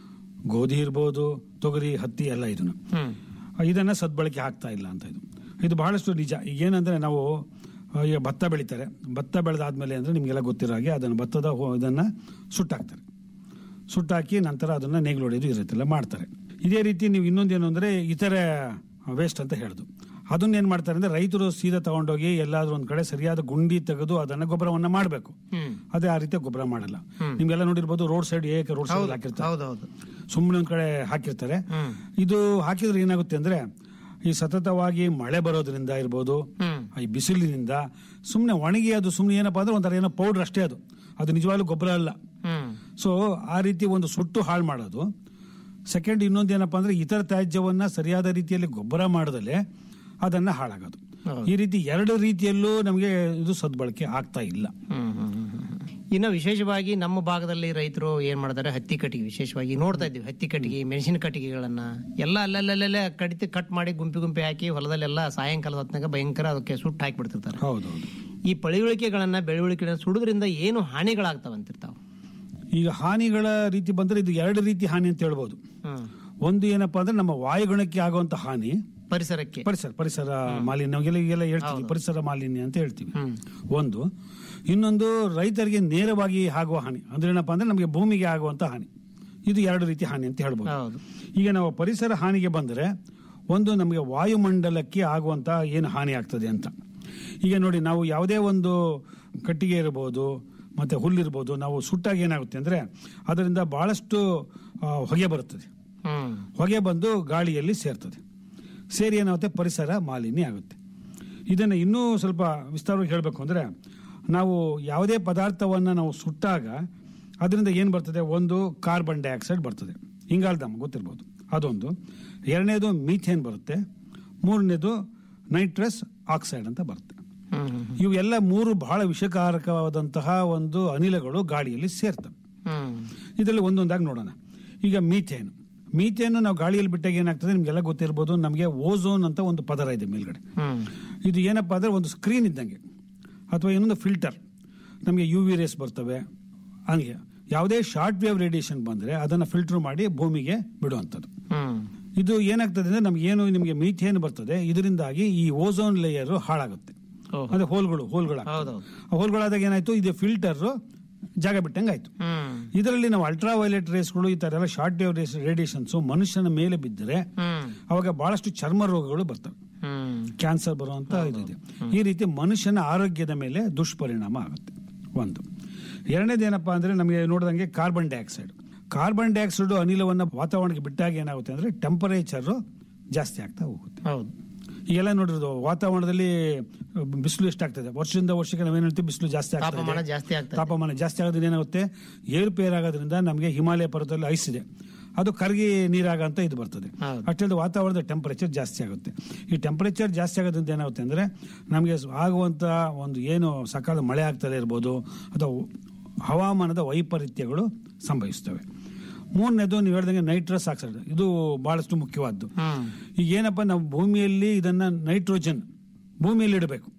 S9: ಗೋಧಿ ಇರ್ಬೋದು ತೊಗರಿ ಹತ್ತಿ ಎಲ್ಲ ಇದನ್ನು
S8: ಹ್ಮ್
S9: ಇದನ್ನ ಸದ್ಬಳಕೆ ಆಗ್ತಾ ಇಲ್ಲ ಅಂತ ಇದು ಇದು ಬಹಳಷ್ಟು ನಿಜ ಈಗ ಏನಂದ್ರೆ ನಾವು ಆ, ಈಗ ಭತ್ತ ಬೆಳಿತಾರೆ ಭತ್ತ ಬೆಳೆದಾದ್ಮೇಲೆ ಅಂದ್ರೆ ನಿಮ್ಗೆಲ್ಲ ಗೊತ್ತಿರೋ ಹಾಗೆ ಅದನ್ನು ಭತ್ತದ ಹೋ- ಇದನ್ನ ಸುಟ್ಟಾಕ್ತಾರೆ ಸುಟ್ಟಾಕಿ ನಂತರ ಅದನ್ನ ನೇಗಿಲು ಹೊಡೆಯೋದು ಇರುತ್ತೆಲ್ಲ ಮಾಡ್ತಾರೆ ಇದೇ ರೀತಿ ನೀವು ಇನ್ನೊಂದೇನು ಅಂದ್ರೆ ಇತರೆ ವೇಸ್ಟ್ ಅಂತ ಹೇಳುದು ಅದನ್ನ ಏನ್ ಮಾಡ್ತಾರೆ ಅಂದ್ರೆ ರೈತರು ಸೀದಾ ತಗೊಂಡೋಗಿ ಎಲ್ಲಾದ್ರೂ ಒಂದ್ ಕಡೆ ಸರಿಯಾದ ಗುಂಡಿ ತೆಗೆದು ಅದನ್ನ ಗೊಬ್ಬರವನ್ನ ಮಾಡಬೇಕು
S8: ಹ್ಮ್
S9: ಅದೇ ಆ ರೀತಿ ಗೊಬ್ಬರ ಮಾಡಲ್ಲ ನಿಮ್ಗೆಲ್ಲ ನೋಡಿರ್ಬೋದು ರೋಡ್ ಸೈಡ್ ಏಕ ರೋಡ್ ಸೈಡ್ ಹಾಕಿರ್ತಾರೆ
S8: ಹೌದೌದು
S9: ಸುಮ್ಮನೆ ಒಂದ್ ಕಡೆ ಹಾಕಿರ್ತಾರೆ
S8: ಹ್ಮ್
S9: ಇದು ಹಾಕಿದ್ರೆ ಏನಾಗುತ್ತೆ ಅಂದ್ರೆ ಈ ಸತತವಾಗಿ ಮಳೆ ಬರೋದ್ರಿಂದ ಇರ್ಬೋದು
S8: ಹ್ಮ್
S9: ಈ ಬಿಸಿಲಿನಿಂದ ಸುಮ್ಮನೆ ಒಣಗಿ ಅದು ಸುಮ್ಮನೆ ಏನಪ್ಪಾ ಅಂದ್ರೆ ಒಂಥರ ಏನೋ ಪೌಡರ್ ಅಷ್ಟೇ ಅದು ಅದು ನಿಜವಾಗ್ಲೂ ಗೊಬ್ಬರ ಅಲ್ಲ
S8: ಹ್ಮ್
S9: ಸೊ ಆ ರೀತಿ ಒಂದು ಸುಟ್ಟು ಹಾಳು ಮಾಡೋದು ಸೆಕೆಂಡ್ ಇನ್ನೊಂದು ಏನಪ್ಪಾ ಅಂದ್ರೆ ಇತರ ತ್ಯಾಜ್ಯವನ್ನ ಸರಿಯಾದ ರೀತಿಯಲ್ಲಿ ಗೊಬ್ಬರ ಮಾಡದಲ್ಲೇ ಅದನ್ನ ಹಾಳಾಗೋದು
S8: ಹೌದು.
S9: ಈ ರೀತಿ ಎರಡು ರೀತಿಯಲ್ಲೂ ನಮಗೆ ಇದು ಸದ್ಬಳಕೆ ಆಗ್ತಾ ಇಲ್ಲ
S8: ಹ್ಮ್, ಹ್ಮ್, ಹ್ಮ್, ಹ್ಮ್. ಇನ್ನು ವಿಶೇಷವಾಗಿ ನಮ್ಮ ಭಾಗದಲ್ಲಿ ರೈತರು ಏನ್ ಮಾಡ್ತಾರೆ ಹತ್ತಿ ಕಟ್ಟಿಗೆ ವಿಶೇಷವಾಗಿ ನೋಡ್ತಾ ಇದ್ದೀವಿ ಹತ್ತಿ ಕಟ್ಟಿಗೆ ಮೆಣಸಿನ ಕಟ್ಟಿಗೆಗಳನ್ನ ಎಲ್ಲ ಅಲ್ಲಲ್ಲಲ್ಲೇ ಕಡಿತ ಕಟ್ ಮಾಡಿ ಗುಂಪಿ ಗುಂಪಿ ಹಾಕಿ ಹೊಲದಲ್ಲೆಲ್ಲ ಸಾಯಂಕಾಲದ ಹೊತ್ನಾಗ ಭಯಂಕರ ಅದಕ್ಕೆ ಸುಟ್ಟು ಹಾಕಿಬಿಡ್ತಿರ್ತಾರೆ
S9: ಹೌದೌದು
S8: ಈ ಪಳಿಯುಳಿಕೆಗಳನ್ನ ಬೆಳೆಯುಳಿಕೆಗಳನ್ನ ಸುಡುದ್ರಿಂದ ಏನು ಹಾನಿಗಳಾಗ್ತಾವಂತಿರ್ತಾವ
S9: ಈಗ ಹಾನಿಗಳ ರೀತಿ ಬಂದ್ರೆ ಇದು ಎರಡು ರೀತಿ ಹಾನಿ ಅಂತ ಹೇಳ್ಬೋದು
S8: ಹ್ಮ್
S9: ಒಂದು ಏನಪ್ಪಾ ಅಂದ್ರೆ ನಮ್ಮ ವಾಯುಗುಣಕ್ಕೆ ಆಗುವಂತ ಹಾನಿ
S8: ಪರಿಸರಕ್ಕೆ
S9: ಪರಿಸರ ಪರಿಸರ ಮಾಲಿನ್ಯ ನಾವೆಲ್ಲ ಈಗೆಲ್ಲ ಹೇಳ್ತೀವಿ ಪರಿಸರ ಮಾಲಿನ್ಯ ಅಂತ ಹೇಳ್ತೀವಿ
S8: ಹ್ಮ್
S9: ಒಂದು ಇನ್ನೊಂದು ರೈತರಿಗೆ ನೇರವಾಗಿ ಆಗುವ ಹಾನಿ ಅಂದ್ರೆ ಏನಪ್ಪಾ ಅಂದ್ರೆ ನಮಗೆ ಭೂಮಿಗೆ ಆಗುವಂತ ಹಾನಿ ಇದು ಎರಡು ರೀತಿ ಹಾನಿ ಅಂತ ಹೇಳ್ಬೋದು
S8: ಹೌದು
S9: ಈಗ ನಾವು ಪರಿಸರ ಹಾನಿಗೆ ಬಂದರೆ ಒಂದು ನಮಗೆ ವಾಯುಮಂಡಲಕ್ಕೆ ಆಗುವಂತ ಏನು ಹಾನಿ ಆಗ್ತದೆ ಅಂತ ಈಗ ನೋಡಿ ನಾವು ಯಾವುದೇ ಒಂದು ಕಟ್ಟಿಗೆ ಇರಬಹುದು ಮತ್ತೆ ಹುಲ್ಲಿರ್ಬೋದು ನಾವು ಸುಟ್ಟಾಗ ಏನಾಗುತ್ತೆ ಅಂದ್ರೆ ಅದರಿಂದ ಬಹಳಷ್ಟು ಆ, ಹೊಗೆ ಬರುತ್ತದೆ
S8: ಹ್ಮ್
S9: ಹೊಗೆ ಬಂದು ಗಾಳಿಯಲ್ಲಿ ಸೇರ್ತದೆ ಸೇರಿ ಏನಾಗುತ್ತೆ ಪರಿಸರ ಮಾಲಿನ್ಯ ಆಗುತ್ತೆ ಇದನ್ನು ಇನ್ನೂ ಸ್ವಲ್ಪ ವಿಸ್ತಾರವಾಗಿ ಹೇಳಬೇಕು ಅಂದರೆ ನಾವು ಯಾವುದೇ ಪದಾರ್ಥವನ್ನು ನಾವು ಸುಟ್ಟಾಗ ಅದರಿಂದ ಏನು ಬರ್ತದೆ ಒಂದು ಕಾರ್ಬನ್ ಡೈಆಕ್ಸೈಡ್ ಬರ್ತದೆ ಇಂಗಾಲದಮ್ಮ ಗೊತ್ತಿರ್ಬೋದು ಅದೊಂದು ಎರಡನೇದು ಮೀಥೇನ್ ಬರುತ್ತೆ ಮೂರನೇದು ನೈಟ್ರಸ್ ಆಕ್ಸೈಡ್ ಅಂತ ಬರುತ್ತೆ
S8: ಹ್ಮ್ ಹ್ಮ್
S9: ಇವು ಎಲ್ಲ ಮೂರು ಬಹಳ ವಿಷಕಾರಕವಾದಂತಹ ಒಂದು ಅನಿಲಗಳು ಗಾಳಿಯಲ್ಲಿ ಸೇರ್ತವೆ
S8: ಹ್ಮ್
S9: ಇದರಲ್ಲಿ ಒಂದೊಂದಾಗಿ ನೋಡೋಣ ಈಗ ಮೀಥೇನ್ ಮೀಥೇನ್ ನಾವು ಗಾಳಿಯಲ್ಲಿ ಬಿಟ್ಟಾಗ ಏನಾಗ್ತದೆ ನಿಮ್ಗೆಲ್ಲ ಗೊತ್ತಿರ್ಬೋದು ನಮಗೆ ಓಝೋನ್ ಅಂತ ಒಂದು ಪದರ ಇದೆ ಮೇಲ್ಗಡೆ
S8: ಹ್ಮ್
S9: ಇದು ಏನಪ್ಪಾ ಅಂದ್ರೆ ಒಂದು ಸ್ಕ್ರೀನ್ ಇದ್ದಂಗೆ ಅಥವಾ ಇನ್ನೊಂದು ಫಿಲ್ಟರ್ ನಮಗೆ ಯು ವಿ ರೇಸ್ ಬರ್ತವೆ ಹಂಗೆ ಯಾವುದೇ ಶಾರ್ಟ್ ವೇವ್ ರೇಡಿಯೇಷನ್ ಬಂದ್ರೆ ಅದನ್ನ ಫಿಲ್ಟರ್ ಮಾಡಿ ಭೂಮಿಗೆ ಬಿಡುವಂಥದ್ದು
S8: ಹ್ಮ್
S9: ಇದು ಏನಾಗ್ತದೆ ಅಂದ್ರೆ ನಮ್ಗೆ ಏನು ನಿಮಗೆ ಮೀಥೇನ್ ಬರ್ತದೆ ಇದರಿಂದಾಗಿ ಈ ಓಝೋನ್ ಲೇಯರ್ ಹಾಳಾಗುತ್ತೆ
S8: ಓಹೋ.
S9: ಅಂದ್ರೆ ಹೋಲ್ಗಳು ಹೋಲ್ಗಳು
S8: ಹೌದೌದು
S9: ಆ ಹೋಲ್ಗಳಾದಾಗ ಏನಾಯ್ತು ಇದು ಫಿಲ್ಟರ್ ಜಾಗ ಬಿಟ್ಟಂಗೆ ಆಯ್ತು
S8: ಹ್ಮ್
S9: ಇದರಲ್ಲಿ ನಾವು ಅಲ್ಟ್ರಾ ವೈಲೆಟ್ ರೇಸ್ಗಳು ಈ ತರ ಎಲ್ಲ ಶಾರ್ಟ್ ವೇವ್ ರೇಸ್ ರೇಡಿಯೇಷನ್ಸ್ ಮನುಷ್ಯನ ಮೇಲೆ ಬಿದ್ದರೆ
S8: ಹ್ಮ್
S9: ಅವಾಗ ಬಹಳಷ್ಟು ಚರ್ಮ ರೋಗಗಳು ಬರ್ತವೆ
S8: ಹ್ಮ್
S9: ಕ್ಯಾನ್ಸರ್ ಬರುವಂತ ಇದು ಇದೆ ಈ ರೀತಿ ಮನುಷ್ಯನ ಆರೋಗ್ಯದ ಮೇಲೆ ದುಷ್ಪರಿಣಾಮ ಆಗುತ್ತೆ ಒಂದು ಎರಡನೇದು ಏನಪ್ಪಾ ಅಂದ್ರೆ ನಮಗೆ ನೋಡಿದಂಗೆ ಕಾರ್ಬನ್ ಡೈಆಕ್ಸೈಡ್ ಕಾರ್ಬನ್ ಡೈಆಕ್ಸೈಡ್ ಅನಿಲವನ್ನು ವಾತಾವರಣಕ್ಕೆ ಬಿಟ್ಟಾಗ ಏನಾಗುತ್ತೆ ಅಂದ್ರೆ ಟೆಂಪರೇಚರ್ ಜಾಸ್ತಿ ಆಗ್ತಾ ಹೋಗುತ್ತೆ
S8: ಹೌದು
S9: ಈಗೆಲ್ಲ ನೋಡಿರೋದು ವಾತಾವರಣದಲ್ಲಿ ಬಿಸಿಲು ಎಷ್ಟಾಗ್ತದೆ ವರ್ಷದಿಂದ ವರ್ಷಕ್ಕೆ ನಾವೇನ್ ಹೇಳ್ತೀವಿ ಬಿಸಿಲು ಜಾಸ್ತಿ
S8: ತಾಪಮಾನ
S9: ಆಗ್ತದೆ
S8: ಜಾಸ್ತಿ ಆಗ್ತದೆ
S9: ತಾಪಮಾನ ಜಾಸ್ತಿ ಆಗೋದ್ರಿಂದ ಏನಾಗುತ್ತೆ ಏರುಪೇರು ಆಗೋದ್ರಿಂದ ನಮಗೆ ಹಿಮಾಲಯ ಪರ್ವತದಲ್ಲಿ ಐಸ್ ಇದೆ ಅದು ಕರಗಿ ನೀರಾಗ ಅಂತ ಇದು ಬರ್ತದೆ
S8: ಹೌದು.
S9: ಅಷ್ಟೇ ವಾತಾವರಣದ ಟೆಂಪರೇಚರ್ ಜಾಸ್ತಿ ಆಗುತ್ತೆ ಈ ಟೆಂಪರೇಚರ್ ಜಾಸ್ತಿ ಆಗೋದ್ರಿಂದ ಏನಾಗುತ್ತೆ ಅಂದ್ರೆ ನಮಗೆ ಆಗುವಂತ ಒಂದು ಏನು ಸಕಾಲ ಮಳೆ ಆಗ್ತದೆ ಇರ್ಬೋದು ಅಥವಾ ಹವಾಮಾನದ ವೈಪರೀತ್ಯಗಳು ಸಂಭವಿಸ್ತವೆ ಮೂರನೇದು ನೀವು ಹೇಳ್ದಂಗೆ ನೈಟ್ರಸ್ ಆಕ್ಸೈಡ್ ಇದು ಬಹಳಷ್ಟು ಮುಖ್ಯವಾದ್ದು
S8: ಹ್ಮ್
S9: ಈಗ ಏನಪ್ಪ ನಾವು ಭೂಮಿಯಲ್ಲಿ ಇದನ್ನ ನೈಟ್ರೋಜನ್ ಭೂಮಿಯಲ್ಲಿ ಇಡಬೇಕು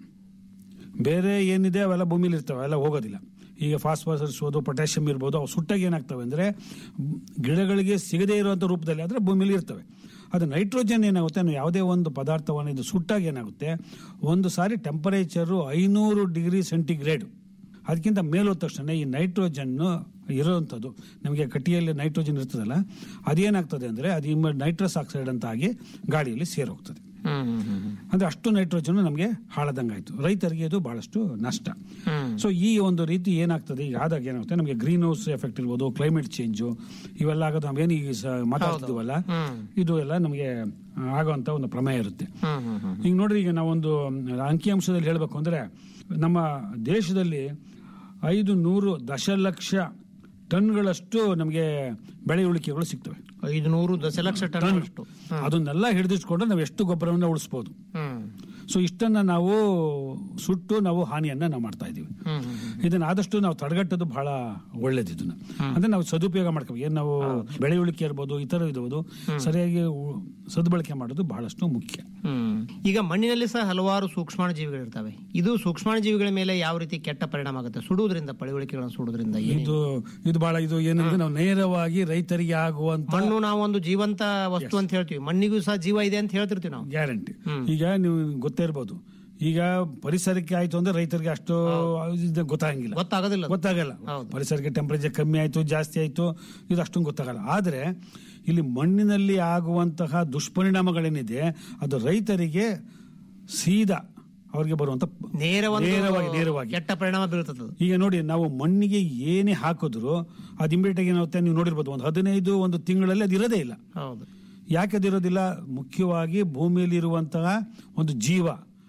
S9: ಬೇರೆ ಏನಿದೆ ಅವೆಲ್ಲ ಭೂಮಿಲಿ ಇರ್ತವೆ ಅವೆಲ್ಲ ಹೋಗೋದಿಲ್ಲ ಈಗ ಫಾಸ್ಫರಸ್ ಇರ್ಬೋದು ಪೊಟ್ಯಾಷಿಯಂ ಇರ್ಬೋದು ಅವು ಸುಟ್ಟಾಗ ಏನಾಗ್ತವೆ ಅಂದ್ರೆ ಗಿಡಗಳಿಗೆ ಸಿಗದೇ ಇರುವಂತ ರೂಪದಲ್ಲಿ ಆದ್ರೆ ಭೂಮಿಲಿ ಇರ್ತವೆ ಅದು ನೈಟ್ರೋಜನ್ ಏನಾಗುತ್ತೆ ನಾವು ಯಾವುದೇ ಒಂದು ಪದಾರ್ಥವನ್ನು ಇದು ಸುಟ್ಟಾಗ ಏನಾಗುತ್ತೆ ಒಂದು ಸಾರಿ ಟೆಂಪರೇಚರು ಐನೂರು ಡಿಗ್ರಿ ಸೆಂಟಿಗ್ರೇಡ್ ಅದಕ್ಕಿಂತ ಮೇಲೋದ ತಕ್ಷಣ ಈ ನೈಟ್ರೋಜನ್ ಇರೋವಂಥದ್ದು ನಮಗೆ ಕಟ್ಟಿಯಲ್ಲಿ ನೈಟ್ರೋಜನ್ ಇರ್ತದಲ್ಲ ಅದೇನಾಗ್ತದೆ ಅಂದ್ರೆ ಅದು ನೈಟ್ರಸ್ ಆಕ್ಸೈಡ್ ಅಂತ ಆಗಿ ಗಾಳಿಯಲ್ಲಿ ಸೇರೋಗ್ತದೆ
S8: ಹ್ಮ್ ಹ್ಮ್ ಹ್ಮ್
S9: ಅಂದ್ರೆ ಅಷ್ಟು ನೈಟ್ರೋಜನ್ ನಮಗೆ ಹಾಳದಂಗಾಯ್ತು ರೈತರಿಗೆ ಇದು ಬಹಳಷ್ಟು ನಷ್ಟ
S8: ಹ್ಮ್
S9: ಸೊ ಈ ಒಂದು ರೀತಿ ಏನಾಗ್ತದೆ ಈಗ ಆದಾಗ ಏನಾಗುತ್ತೆ ನಮಗೆ ಗ್ರೀನ್ ಹೌಸ್ ಎಫೆಕ್ಟ್ ಇರ್ಬೋದು ಕ್ಲೈಮೇಟ್ ಚೇಂಜು ಇವೆಲ್ಲ ಆಗೋದು ನಾವೇನು ಈಗ ಸ- ಮಾತಾಡ್ತಿದ್ವಲ್ಲ
S8: ಹ್ಮ್
S9: ಇದು ಎಲ್ಲ ನಮಗೆ ಆಗುವಂತ ಒಂದು ಪ್ರಮೇಯ ಇರುತ್ತೆ
S8: ಹ್ಮ್ ಹ್ಮ್ ಹ್ಮ್
S9: ಈಗ ನೋಡ್ರಿ ಈಗ ನಾವೊಂದು ಅಂಕಿಅಂಶದಲ್ಲಿ ಹೇಳಬೇಕು ಅಂದ್ರೆ ನಮ್ಮ ದೇಶದಲ್ಲಿ ಐದು ನೂರು ದಶಲಕ್ಷ ಟನ್ಗಳಷ್ಟು ನಮಗೆ ಬೆಳೆ ಉಳಿಕೆಗಳು ಸಿಗ್ತವೆ
S8: ಐದು ನೂರು ದಶಲಕ್ಷ ಟನ್ ಅಷ್ಟು
S9: ಅದನ್ನೆಲ್ಲ ಹಿಡಿದಿಟ್ಕೊಂಡ್ರೆ ನಾವು ಎಷ್ಟು ಗೊಬ್ಬರವನ್ನ ಉಳಿಸ್ಬೋದು
S8: ಹ್ಮ್
S9: ಸೊ ಇಷ್ಟನ್ನ ನಾವು ಸುಟ್ಟು ನಾವು ಹಾನಿಯನ್ನ ನಾವು ಮಾಡ್ತಾ ಇದೀವಿ
S8: ಹ್ಮ್ ಹ್ಮ್
S9: ಇದನ್ನ ಆದಷ್ಟು ನಾವು ತಡೆಗಟ್ಟೋದು ಬಹಳ ಒಳ್ಳೇದು ಇದನ್ನ ಅಂದ್ರೆ ನಾವು ಸದುಪಯೋಗ ಮಾಡ್ಕೋಬೇಕು ಏನ್ ನಾವು ಬೆಳೆಯುಳಿಕೆ ಇರ್ಬೋದು ಇತರ ಇರ್ಬೋದು ಸರಿಯಾಗಿ ಉ- ಸದ್ಬಳಕೆ ಮಾಡೋದು ಬಹಳಷ್ಟು ಮುಖ್ಯ
S8: ಹ್ಮ್ ಈಗ ಮಣ್ಣಿನಲ್ಲಿ ಸಹ ಹಲವಾರು ಸೂಕ್ಷ್ಮಾಣು ಜೀವಿಗಳಿರ್ತವೆ ಇದು ಸೂಕ್ಷ್ಮಾಣು ಜೀವಿಗಳ ಮೇಲೆ ಯಾವ ರೀತಿ ಕೆಟ್ಟ ಪರಿಣಾಮ ಆಗುತ್ತೆ ಸುಡುವುದರಿಂದ ಪಳಿವಳಿಕೆಗಳನ್ನು ಸುಡುವುದರಿಂದ ಏನು?
S9: ಇದು ಇದು ಬಹಳ ಇದು ಏನಂದ್ರೆ ನಾವು ನೇರವಾಗಿ ರೈತರಿಗೆ ಆಗುವಂತ
S8: ಮಣ್ಣು ನಾವು ಒಂದು ಜೀವಂತ ವಸ್ತು ಅಂತ ಹೇಳ್ತೀವಿ ಮಣ್ಣಿಗೂ ಸಹ ಜೀವ ಇದೆ ಅಂತ ಹೇಳ್ತಿರ್ತೀವಿ ನಾವು
S9: ಗ್ಯಾರಂಟಿ ಈಗ ನೀವು ಗೊತ್ತೇ ಇರ್ಬೋದು ಈಗ ಪರಿಸರಕ್ಕೆ ಆಯ್ತು ಅಂದ್ರೆ ರೈತರಿಗೆ ಅಷ್ಟು ಇದು ಗೊತ್ತಾಗಂಗಿಲ್ಲ
S8: ಗೊತ್ತಾಗೋದಿಲ್ಲ ಅದು.
S9: ಗೊತ್ತಾಗಲ್ಲ
S8: ಹೌದು.
S9: ಪರಿಸರಕ್ಕೆ ಟೆಂಪರೇಚರ್ ಕಮ್ಮಿ ಆಯ್ತು ಜಾಸ್ತಿ ಆಯ್ತು ಇದು ಅಷ್ಟೊಂದು ಗೊತ್ತಾಗಲ್ಲ ಆದ್ರೆ ಇಲ್ಲಿ ಮಣ್ಣಿನಲ್ಲಿ ಆಗುವಂತಹ ದುಷ್ಪರಿಣಾಮಗಳೇನಿದೆ ಅದು ರೈತರಿಗೆ ಸೀದಾ ಅವರಿಗೆ ಬರುವಂತ
S8: ನೇರ ಒಂದು
S9: ನೇರವಾಗಿ ನೇರವಾಗಿ
S8: ಕೆಟ್ಟ ಪರಿಣಾಮ ಬೀಳ್ತದೆ ಅದು.
S9: ಈಗ ನೋಡಿ ನಾವು ಮಣ್ಣಿಗೆ ಏನೇ ಹಾಕಿದ್ರು ಅದು ಇಮಿಡಿಯೇಟ್ ಆಗಿ ಏನಾಗುತ್ತೆ ನೀವು ನೋಡಿರ್ಬೋದು ಒಂದು ಹದಿನೈದು ಒಂದು ತಿಂಗಳಲ್ಲಿ ಅದು ಇರೋದೇ ಇಲ್ಲ
S8: ಹೌದು
S9: ಯಾಕೆ ಅದಿರೋದಿಲ್ಲ ಮುಖ್ಯವಾಗಿ ಭೂಮಿಯಲ್ಲಿ ಇರುವಂತಹ ಒಂದು ಜೀವ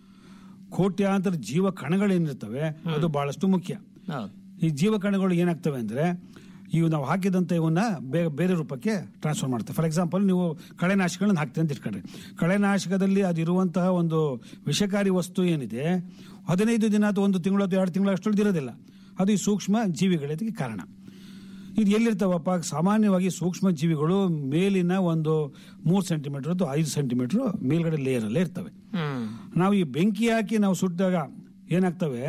S9: ಕೋಟ್ಯಾಂತರ ಜೀವ ಕಣಗಳೇನಿರ್ತವೆ ಅದು ಬಹಳಷ್ಟು ಮುಖ್ಯ
S8: ಹೌದು
S9: ಈ ಜೀವ ಕಣಗಳು ಏನಾಗ್ತವೆ ಅಂದ್ರೆ ಇವು ನಾವು ಹಾಕಿದಂತ ಇವನ್ನ ಬೇರೆ ಬೇರೆ ರೂಪಕ್ಕೆ ಟ್ರಾನ್ಸ್ಫರ್ ಮಾಡ್ತೇವೆ ಫಾರ್ ಎಕ್ಸಾಂಪಲ್ ನೀವು ಕಳೆನಾಶಕಗಳನ್ನ ಹಾಕ್ತೇವೆ ಅಂತ ಇಟ್ಕೊಂಡ್ರಿ ಕಳೆನಾಶಕದಲ್ಲಿ ಅದಿರುವಂತಹ ಒಂದು ವಿಷಕಾರಿ ವಸ್ತು ಏನಿದೆ ಹದಿನೈದು ದಿನ ಅಥವಾ ಒಂದು ತಿಂಗಳು ಅಥವಾ ಎರಡು ತಿಂಗಳು ಅಷ್ಟೊಂದು ಇರೋದಿಲ್ಲ ಅದು ಈ ಸೂಕ್ಷ್ಮ ಜೀವಿಗಳಿಗೆ ಕಾರಣ ಇದು ಎಲ್ಲಿರ್ತಾವಪ್ಪ ಸಾಮಾನ್ಯವಾಗಿ ಸೂಕ್ಷ್ಮ ಜೀವಿಗಳು ಮೇಲಿನ ಒಂದು ಮೂರು ಸೆಂಟಿಮೀಟರ್ ಅಥವಾ ಐದು ಸೆಂಟಿಮೀಟರ್ ಮೇಲ್ಗಡೆ ಲೇಯರ್ ಅಲ್ಲೇ ಇರ್ತವೆ
S8: ಹ್ಮ್
S9: ನಾವು ಈ ಬೆಂಕಿ ಹಾಕಿ ನಾವು ಸುಟ್ಟಾಗ ಏನಾಗ್ತವೆ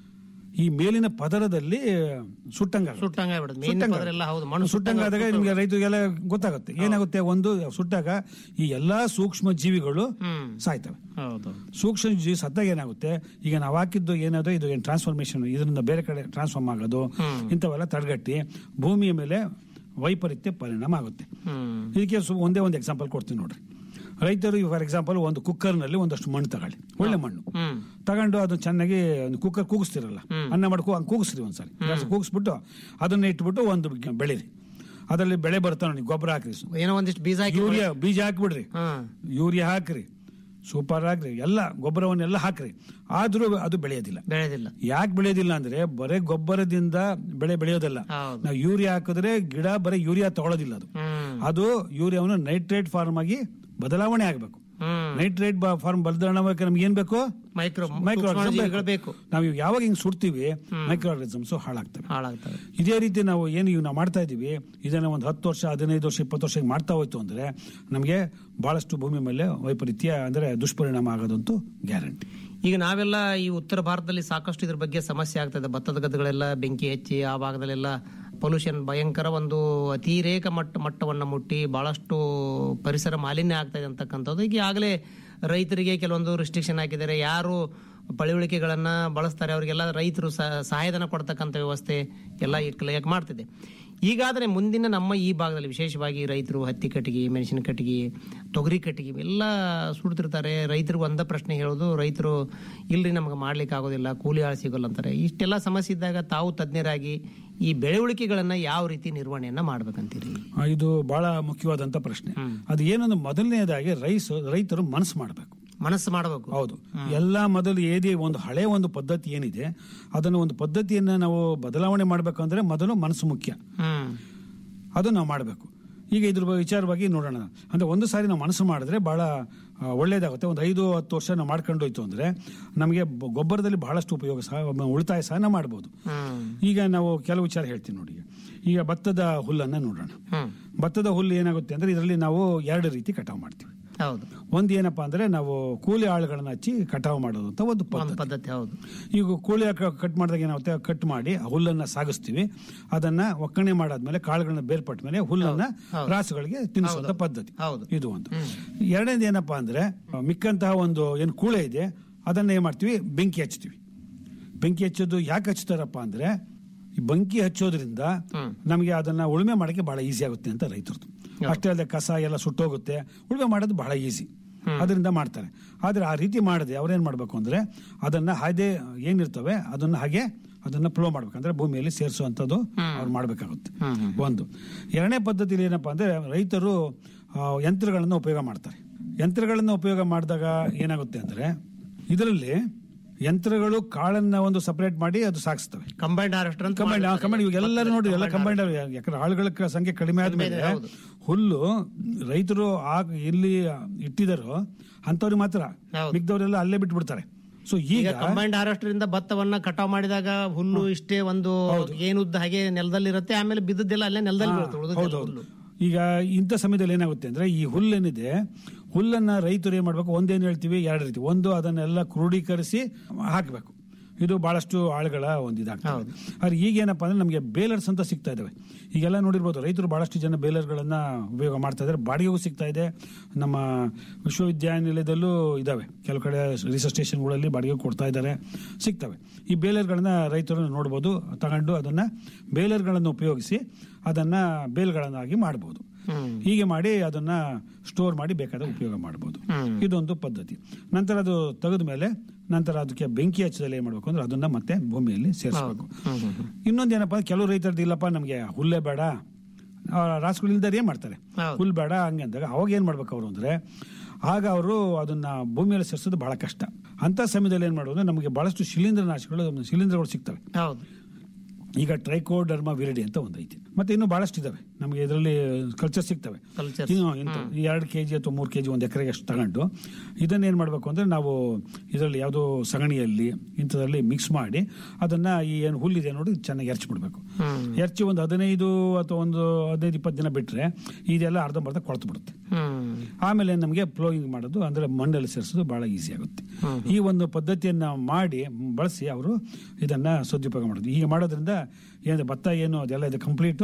S9: ಈ ಮೇಲಿನ ಪದರದಲ್ಲಿ ಸುಟ್ಟಂಗ
S8: ಸುಟ್ಟಂಗ ಆಗ್ಬಿಡುತ್ತೆ. ಮೇಲಿನ ಪದರ ಎಲ್ಲ ಹೌದು, ಮಣ್ಣು
S9: ಸುಟ್ಟಂಗಾದಾಗ
S8: ಸುಟ್ಟಂಗ
S9: ನಿಮ್ಗೆ ರೈತರಿಗೆಲ್ಲ ಗೊತ್ತಾಗುತ್ತೆ ಏನಾಗುತ್ತೆ ಒಂದು ಸುಟ್ಟಾಗ ಈ ಎಲ್ಲಾ ಸೂಕ್ಷ್ಮ ಜೀವಿಗಳು
S8: ಹ್ಮ್
S9: ಸಾಯ್ತವೆ
S8: ಹೌದು
S9: ಸೂಕ್ಷ್ಮ ಜೀವಿ ಸತ್ತಾಗ ಏನಾಗುತ್ತೆ ಈಗ ನಾವು ಹಾಕಿದ್ದು ಏನಾದ್ರು ಇದು ಏನು ಟ್ರಾನ್ಸ್ಫಾರ್ಮೇಶನ್ ಇದರಿಂದ ಬೇರೆ ಕಡೆ ಟ್ರಾನ್ಸ್ಫಾರ್ಮ್ ಆಗೋದು ಇಂಥವೆಲ್ಲ ತಡೆಗಟ್ಟಿ ಭೂಮಿಯ ಮೇಲೆ ವೈಪರೀತ್ಯ ಪರಿಣಾಮ ಆಗುತ್ತೆ
S8: ಹ್ಮ್
S9: ಇದಕ್ಕೆ ಸು- ಒಂದೇ ಒಂದು ಎಕ್ಸಾಂಪಲ್ ಕೊಡ್ತೀನಿ ನೋಡ್ರಿ ರೈತರು ಫಾರ್ ಎಕ್ಸಾಂಪಲ್ ಒಂದು ಕುಕ್ಕರ್ನಲ್ಲಿ ಒಂದಷ್ಟು ಮಣ್ಣು ತಗೊಳ್ಳಿ ಒಳ್ಳೆ ಮಣ್ಣು
S8: ಹ್ಮ್
S9: ತಗೊಂಡು ಅದನ್ನ ಚೆನ್ನಾಗಿ ಒಂದು ಕುಕ್ಕರ್ ಕೂಗಿಸ್ತಿರಲ್ಲ ಅನ್ನ ಮಾಡ್ಕೊ ಹಂಗೆ ಕೂಗಿಸ್ರಿ ಒಂದ್ಸರಿ ಜಾಸ್ತಿ ಕೂಗಿಸ್ಬಿಟ್ಟು ಅದನ್ನ ಇಟ್ಬಿಟ್ಟು ಒಂದು ಗ- ಬೆಳೀರಿ ಅದರಲ್ಲಿ ಬೆಳೆ ಬರ್ತಾವ ನೋಡಿ ಗೊಬ್ಬರ ಹಾಕ್ರಿ
S8: ಏನೋ ಒಂದಿಷ್ಟು ಬೀಜ ಹಾಕಿ
S9: ಯೂರಿಯಾ ಬೀಜ ಹಾಕ್ಬಿಡ್ರಿ
S8: ಹ್ಮ್
S9: ಯೂರಿಯಾ ಹಾಕ್ರಿ ಸೂಪರ್ ಹಾಕ್ರಿ ಎಲ್ಲ ಗೊಬ್ಬರವನ್ನೆಲ್ಲ ಹಾಕ್ರಿ ಆದ್ರೂ ಅದು ಬೆಳೆಯೋದಿಲ್ಲ
S8: ಬೆಳೆದಿಲ್ಲ
S9: ಯಾಕೆ ಬೆಳೆಯೋದಿಲ್ಲ ಅಂದ್ರೆ ಬರೇ ಗೊಬ್ಬರದಿಂದ ಬೆಳೆ ಬೆಳೆಯೋದಲ್ಲ
S8: ಹೌದು.
S9: ನಾವು ಯೂರಿಯಾ ಹಾಕಿದ್ರೆ ಗಿಡ ಬರೀ ಯೂರಿಯಾ ತಗೊಳ್ಳೋದಿಲ್ಲ ಅದು
S8: ಹ್ಮ್
S9: ಅದು ಯೂರಿಯಾವನ್ನು ನೈಟ್ರೇಟ್ ಫಾರ್ಮ್ ಆಗಿ ಬದಲಾವಣೆ ಆಗಬೇಕು
S8: ಹ್ಮ್
S9: ನೈಟ್ರೇಟ್ ಫಾರ್ಮ್ ಬದಲಾವಣೆ ಆಗಕ್ಕೆ ನಮ್ಗೆ ಏನ್ ಬೇಕು
S8: ಮೈಕ್ರೋ
S9: ಮೈಕ್ರೋ
S8: ಜೀವಿಗಳು ಬೇಕು
S9: ನಾವು ಇವ್ ಯಾವಾಗ ಹಿಂಗ್ ಸುಡ್ತೀವಿ ಮೈಕ್ರೋ ಆರ್ಗನಿಸಮ್ಸ್ ಹಾಳಾಗ್ತವೆ
S8: ಹಾಳಾಗ್ತವೆ
S9: ಇದೇ ರೀತಿ ನಾವು ಏನು ಇವ್ ನಾವು ಮಾಡ್ತಾ ಇದೀವಿ ಇದನ್ನ ಒಂದು ಹತ್ತು ವರ್ಷ ಹದಿನೈದು ವರ್ಷ ಇಪ್ಪತ್ತು ವರ್ಷ ಹಿಂಗ್ ಮಾಡ್ತಾ ಹೋಯ್ತು ಅಂದ್ರೆ ನಮಗೆ ಬಹಳಷ್ಟು ಭೂಮಿ ಮೇಲೆ ವೈಪರೀತ್ಯ ಅಂದ್ರೆ ದುಷ್ಪರಿಣಾಮ ಆಗೋದಂತೂ ಗ್ಯಾರಂಟಿ
S8: ಈಗ ನಾವೆಲ್ಲ ಈ ಉತ್ತರ ಭಾರತದಲ್ಲಿ ಸಾಕಷ್ಟು ಇದ್ರ ಬಗ್ಗೆ ಸಮಸ್ಯೆ ಆಗ್ತದೆ ಭತ್ತದ ಗದ್ದೆಗಳೆಲ್ಲ ಬೆಂಕಿ ಹಚ್ಚಿ ಆ ಭಾಗದಲ್ಲೆಲ್ಲ ಪೊಲ್ಯೂಷನ್ ಭಯಂಕರ ಒಂದು ಅತಿರೇಕ ಮಟ್ಟ ಮಟ್ಟವನ್ನು ಮುಟ್ಟಿ ಬಹಳಷ್ಟು ಪರಿಸರ ಮಾಲಿನ್ಯ ಆಗ್ತಾ ಇದೆ ಅಂತಕ್ಕಂಥದ್ದು ಈಗ ಆಗಲೇ ರೈತರಿಗೆ ಕೆಲವೊಂದು ರಿಸ್ಟ್ರಿಕ್ಷನ್ ಹಾಕಿದ್ದಾರೆ ಯಾರು ಪಳಿವಳಿಕೆಗಳನ್ನ ಬಳಸ್ತಾರೆ ಅವರಿಗೆಲ್ಲ ರೈತರು ಸ- ಸಹಾಯಧನ ಕೊಡ್ತಕ್ಕಂಥ ವ್ಯವಸ್ಥೆ ಎಲ್ಲ ಕ್ಲಿಯರ್ ಮಾಡ್ತಿದೆ ಈಗಾದರೆ ಮುಂದಿನ ನಮ್ಮ ಈ ಭಾಗದಲ್ಲಿ ವಿಶೇಷವಾಗಿ ರೈತರು ಹತ್ತಿ ಕಟ್ಟಿಗೆ ಮೆಣಸಿನ ಕಟ್ಟಿಗೆ ತೊಗರಿ ಕಟ್ಟಿಗೆ ಎಲ್ಲ ಸುಡ್ತಿರ್ತಾರೆ ರೈತರಿಗೆ ಒಂದ ಪ್ರಶ್ನೆ ಹೇಳೋದು ರೈತರು ಇಲ್ರಿ ನಮ್ಗೆ ಮಾಡ್ಲಿಕ್ಕೆ ಆಗೋದಿಲ್ಲ ಕೂಲಿ ಆಳು ಸಿಗೋಲ್ಲ ಅಂತಾರೆ ಇಷ್ಟೆಲ್ಲ ಸಮಸ್ಯೆ ಇದ್ದಾಗ ತಾವು ತಜ್ಞರಾಗಿ ಈ ಬೆಳವಣಿಗೆಗಳನ್ನ ಯಾವ ರೀತಿ ನಿರ್ವಹಣೆಯನ್ನ ಮಾಡ್ಬೇಕಂತೀರಿ
S9: ಆ, ಇದು ಬಹಳ ಮುಖ್ಯವಾದಂತ ಪ್ರಶ್ನೆ ಅದು ಏನಂದ್ರೆ ಮೊದಲನೇದಾಗಿ ರೈಸ್ ರೈತರು ಮನಸ್ಸು ಮಾಡಬೇಕು
S8: ಮನಸ್ಸು ಮಾಡಬೇಕು
S9: ಹೌದು ಎಲ್ಲ ಮೊದಲು ಏದೇ ಒಂದು ಹಳೆ ಒಂದು ಪದ್ಧತಿ ಏನಿದೆ ಅದನ್ನು ಒಂದು ಪದ್ಧತಿಯನ್ನ ನಾವು ಬದಲಾವಣೆ ಮಾಡ್ಬೇಕಂದ್ರೆ ಮೊದಲು ಮನಸ್ಸು ಮುಖ್ಯ
S8: ಹ್ಮ್
S9: ಅದು ನಾವು ಮಾಡಬೇಕು ಈಗ ಇದ್ರ ಬಗ್ಗೆ ವಿಚಾರವಾಗಿ ನೋಡೋಣ ಅಂದ್ರೆ ಒಂದು ಸಾರಿ ನಾವು ಮನಸ್ಸು ಮಾಡಿದ್ರೆ ಬಹಳ ಆ, ಒಳ್ಳೇದಾಗುತ್ತೆ ಒಂದು ಐದು ಹತ್ತು ವರ್ಷ ನಾವು ಮಾಡ್ಕೊಂಡು ಹೋಯ್ತು ಅಂದ್ರೆ ನಮಗೆ ಬ- ಗೊಬ್ಬರದಲ್ಲಿ ಬಹಳಷ್ಟು ಉಪಯೋಗ ಸಹ ಮ- ಉಳಿತಾಯ ಸಹ ನಾವು ಮಾಡ್ಬೋದು
S8: ಹ್ಮ್
S9: ಈಗ ನಾವು ಕೆಲವು ವಿಚಾರ ಹೇಳ್ತೀವಿ ನೋಡಿ ಈಗ ಭತ್ತದ ಹುಲ್ಲನ್ನ ನೋಡೋಣ
S8: ಹ್ಮ್
S9: ಭತ್ತದ ಹುಲ್ಲು ಏನಾಗುತ್ತೆ ಅಂದ್ರೆ ಇದರಲ್ಲಿ ನಾವು ಎರಡು ರೀತಿ ಕಟಾವು ಮಾಡ್ತೀವಿ
S8: ಹೌದು
S9: ಒಂದು ಏನಪ್ಪಾ ಅಂದ್ರೆ ನಾವು ಕೂಲಿ ಆಳುಗಳನ್ನ ಹಚ್ಚಿ ಕಟಾವು ಮಾಡೋದು ಅಂತ ಒಂದು
S8: ಒಂದು
S9: ಪದ್ಧತಿ
S8: ಪದ್ಧತಿ ಹೌದು
S9: ಈಗ ಕೂಲಿ ಕಟ್ ಮಾಡಿದಾಗ ಏನಾಗುತ್ತೆ ಕಟ್ ಮಾಡಿ ಆ ಹುಲ್ಲನ್ನ ಸಾಗಿಸ್ತೀವಿ ಅದನ್ನ ಒಕ್ಕಣೆ ಮಾಡಾದ್ಮೇಲೆ ಕಾಳುಗಳನ್ನ ಬೇರ್ಪಟ್ಟ ಮೇಲೆ ಹುಲ್ಲನ್ನ ರಾಸುಗಳಿಗೆ ತಿನ್ನಿಸುವಂತ ಪದ್ಧತಿ
S8: ಹೌದು.
S9: ಇದು ಒಂದು ಎರಡನೇದು ಏನಪ್ಪಾ ಅಂದ್ರೆ ಮಿಕ್ಕಂತಹ ಒಂದು ಏನು ಕೂಳೆ ಇದೆ ಅದನ್ನ ಏನ್ ಮಾಡ್ತೀವಿ ಬೆಂಕಿ ಹಚ್ತೀವಿ ಬೆಂಕಿ ಹಚ್ಚೋದು ಯಾಕೆ ಹಚ್ತಾರಪ್ಪ ಅಂದ್ರೆ ಈ ಬೆಂಕಿ ಹಚ್ಚೋದ್ರಿಂದ ನಮಗೆ ಅದನ್ನ ಉಳುಮೆ ಮಾಡಕ್ಕೆ ಬಹಳ ಈಸಿ ಆಗುತ್ತೆ ಅಂತ ರೈತರದು ಅಷ್ಟೇ ಅಲ್ಲದೆ ಕಸ ಎಲ್ಲ ಸುಟ್ಟೋಗುತ್ತೆ ಉಳುಮೆ ಮಾಡೋದು ಬಹಳ ಈಸಿ ಅದರಿಂದ ಮಾಡ್ತಾರೆ ಆದ್ರೆ ಆ ರೀತಿ ಮಾಡದೆ ಅವ್ರೇನ್ ಮಾಡ್ಬೇಕು ಅಂದ್ರೆ ಅದನ್ನ ಹಾಗೆ ಏನಿರ್ತವೆ ಅದನ್ನ ಹಾಗೆ ಅದನ್ನ ಫ್ಲೋ ಮಾಡ್ಬೇಕು ಅಂದ್ರೆ ಭೂಮಿಯಲ್ಲಿ ಸೇರಿಸುವಂತದ್ದು ಅವ್ರು ಮಾಡ್ಬೇಕಾಗುತ್ತೆ ಒಂದು ಎರಡನೇ ಪದ್ಧತಿಲಿ ಏನಪ್ಪಾ ಅಂದ್ರೆ ರೈತರು ಆ, ಯಂತ್ರಗಳನ್ನ ಉಪಯೋಗ ಮಾಡ್ತಾರೆ ಯಂತ್ರಗಳನ್ನ ಉಪಯೋಗ ಮಾಡಿದಾಗ ಏನಾಗುತ್ತೆ ಅಂದ್ರೆ ಇದರಲ್ಲಿ ಯಂತ್ರಗಳು ಕಾಳನ್ನ ಒಂದು ಸಪರೇಟ್ ಮಾಡಿ ಅದು ಸಾಗಿಸ್ತವೆ
S8: ಕಂಬೈಂಡ್ ಹಾರ್ವೆಸ್ಟರ್ ಅಂತ
S9: ಕಂಬೈಂಡ್
S8: ಮಾಡಿರ್ತಾರೆ.
S9: ಕಂಬೈಂಡ್ ಇವಾಗ ಎಲ್ಲರೂ ನೋಡಿ ಎಲ್ಲ
S8: Combined
S9: ಕಂಬೈಂಡ್ ಯಾಕಂದ್ರೆ ಆಳುಗಳ ಕ- ಸಂಖ್ಯೆ ಕಡಿಮೆ ಆದ್ಮೇಲೆ
S8: ಕಡಿಮೆ ಇದೆ, ಹೌದು.
S9: ಹುಲ್ಲು ರೈತರು ಆಗ ಎಲ್ಲಿ ಇಟ್ಟಿದಾರೋ ಅಂತವ್ರಿಗೆ ಮಾತ್ರ
S8: ಹೌದು.
S9: ಮಿಕ್ದವರೆಲ್ಲ ಅಲ್ಲೇ ಬಿಟ್ಟು ಬಿಡ್ತಾರೆ ಸೊ
S8: ಈಗ
S9: ಈಗ
S8: ಕಂಬೈಂಡ್ ಹಾರ್ವೆಸ್ಟರ್ ಇಂದ ಭತ್ತವನ್ನ ಕಟಾವ್ ಮಾಡಿದಾಗ ಹುಲ್ಲು ಇಷ್ಟೇ ಒಂದು ಏನುದ್ದ ಹಾಗೆ ನೆಲದಲ್ಲಿ ಇರುತ್ತೆ ಆಮೇಲೆ ಬಿದ್ದದ್ದೆಲ್ಲ ಅಲ್ಲೇ ನೆಲದಲ್ಲಿ ಬೀಳುತ್ತೆ ಉಳಿದದ್ದೆಲ್ಲ
S9: ಹೌದೌದು
S8: ಹುಲ್ಲು
S9: ಈಗ ಇಂಥ ಸಮಯದಲ್ಲಿ ಏನಾಗುತ್ತೆ ಅಂದ್ರೆ ಈ ಹುಲ್ಲೇನಿದೆ ಹುಲ್ಲನ್ನ ರೈತರು ಏನ್ ಮಾಡ್ಬೇಕು ಒಂದೇನು ಹೇಳ್ತೀವಿ ಎರಡು ರೀತಿ ಒಂದು ಅದನ್ನೆಲ್ಲ ಕ್ರೋಢೀಕರಿಸಿ ಹಾಕಬೇಕು ಇದು ಬಹಳಷ್ಟು ಆಳುಗಳ ಒಂದು ಇದಾಗ್ತದೆ ಆದ್ರೆ ಈಗ ಏನಪ್ಪಾ ಅಂದ್ರೆ ನಮಗೆ ಬೇಲರ್ಸ್ ಅಂತ ಸಿಗ್ತಾ ಇದಾವೆ ಈಗೆಲ್ಲ ನೋಡಿರ್ಬೋದು ರೈತರು ಬಹಳಷ್ಟು ಜನ ಬೇಲರ್ಗಳನ್ನ ಉಪಯೋಗ ಮಾಡ್ತಾ ಇದ್ದಾರೆ ಬಾಡಿಗೆಗೂ ಸಿಗ್ತಾ ಇದೆ ನಮ್ಮ ವಿಶ್ವವಿದ್ಯಾನಿಲಯದಲ್ಲೂ ಇದಾವೆ ಕೆಲವು ಕಡೆ ರಿಸರ್ಚ್ ಸ್ಟೇಷನ್ಗಳಲ್ಲಿ ಬಾಡಿಗೆ ಕೊಡ್ತಾ ಇದ್ದಾರೆ ಸಿಗ್ತವೆ ಈ ಬೇಲರ್ಗಳನ್ನ ರೈತರು ನೋಡ್ಬೋದು ತಗೊಂಡು ಅದನ್ನ ಬೇಲರ್ಗಳನ್ನು ಉಪಯೋಗಿಸಿ ಅದನ್ನ ಬೇಲ್ಗಳನ್ನಾಗಿ ಮಾಡಬಹುದು ಹೀಗೆ ಮಾಡಿ ಅದನ್ನ ಸ್ಟೋರ್ ಮಾಡಿ ಬೇಕಾದ ಉಪಯೋಗ ಮಾಡಬಹುದು ಇದೊಂದು ಪದ್ಧತಿ ನಂತರ ಅದು ತೆಗೆದ ಮೇಲೆ ನಂತರ ಅದಕ್ಕೆ ಬೆಂಕಿ ಹಚ್ಚದಲ್ಲಿ ಏನ್ ಮಾಡ್ಬೇಕು ಅಂದ್ರೆ ಅದನ್ನ ಮತ್ತೆ ಭೂಮಿಯಲ್ಲಿ ಸೇರಿಸಬೇಕು ಇನ್ನೊಂದೇನಪ್ಪ ಅಂದ್ರೆ ಕೆಲವು ರೈತರದ್ದು ಇಲ್ಲಪ್ಪ ನಮಗೆ ಹುಲ್ಲೇ ಬೇಡ ರಾಸುಗಳಿಲ್ದಾರೆ ಏನ್ ಮಾಡ್ತಾರೆ
S8: ಹೌದು.
S9: ಹುಲ್ ಬೇಡ ಹಂಗೆ ಅಂದಾಗ ಅವಾಗ ಏನ್ ಮಾಡ್ಬೇಕು ಅವರು ಅಂದ್ರೆ ಆಗ ಅವರು ಅದನ್ನ ಭೂಮಿಯಲ್ಲಿ ಸೇರಿಸೋದು ಬಹಳ ಕಷ್ಟ ಅಂತ ಸಮಯದಲ್ಲಿ ಏನ್ ಮಾಡೋದು ನಮಗೆ ಬಹಳಷ್ಟು ಶಿಲೀಂಧ್ರನಾಶಗಳು ಶಿಲೀಂಧ್ರಗಳು ಸಿಗ್ತವೆ
S8: ಹೌದು
S9: ಈಗ ಟ್ರೈಕೋಡರ್ಮಾ ವಿರಿಡಿ ಅಂತ ಒಂದು ಐತಿ ಮತ್ತೆ ಇನ್ನು ಬಹಳಷ್ಟು ಇದಾವೆ ನಮಗೆ ಇದರಲ್ಲಿ ಕಲ್ಚರ್ ಸಿಗ್ತವೆ
S8: Cultures.
S9: ಇನ್ನು ಇಂಥ ಎರಡು ಕೆಜಿ ಅಥವಾ ಮೂರು ಕೆಜಿ ಒಂದು ಎಕರೆಗೆ ಅಷ್ಟು ತಗೊಂಡು ಇದನ್ನ ಏನ್ ಮಾಡ್ಬೇಕು ಅಂದ್ರೆ ನಾವು ಇದರಲ್ಲಿ ಯಾವುದೋ ಸಗಣಿಯಲ್ಲಿ ಇಂಥದ್ರಲ್ಲಿ ಮಿಕ್ಸ್ ಮಾಡಿ ಅದನ್ನ ಈ ಏನು ಹುಲ್ಲಿದೆ ನೋಡಿ ಚೆನ್ನಾಗಿ ಎರ್ಚಿ ಬಿಡ್ಬೇಕು ಎರ್ಚಿ ಒಂದು ಹದಿನೈದು ಅಥವಾ ಒಂದು ಹದಿನೈದು ಇಪ್ಪತ್ತು ದಿನ ಬಿಟ್ರೆ ಇದೆಲ್ಲ ಅರ್ಧಂಬರ್ಧ ಕೊಳ್ತು ಬಿಡುತ್ತೆ
S8: ಹ್ಮ್
S9: ಆಮೇಲೆ ನಮಗೆ ಫ್ಲೋಯಿಂಗ್ ಮಾಡೋದು ಅಂದ್ರೆ ಮಣ್ಣಲ್ಲಿ ಸೇರಿಸೋದು ಬಹಳ ಈಸಿ ಆಗುತ್ತೆ ಈ ಒಂದು ಪದ್ಧತಿಯನ್ನ ಮಾಡಿ ಬಳಸಿ ಅವರು ಇದನ್ನ ಸದುಪಯೋಗ ಮಾಡೋದು ಹೀಗೆ ಮಾಡೋದ್ರಿಂದ ಏನು ಭತ್ತ ಏನು ಅದೆಲ್ಲ ಇದೆ ಕಂಪ್ಲೀಟ್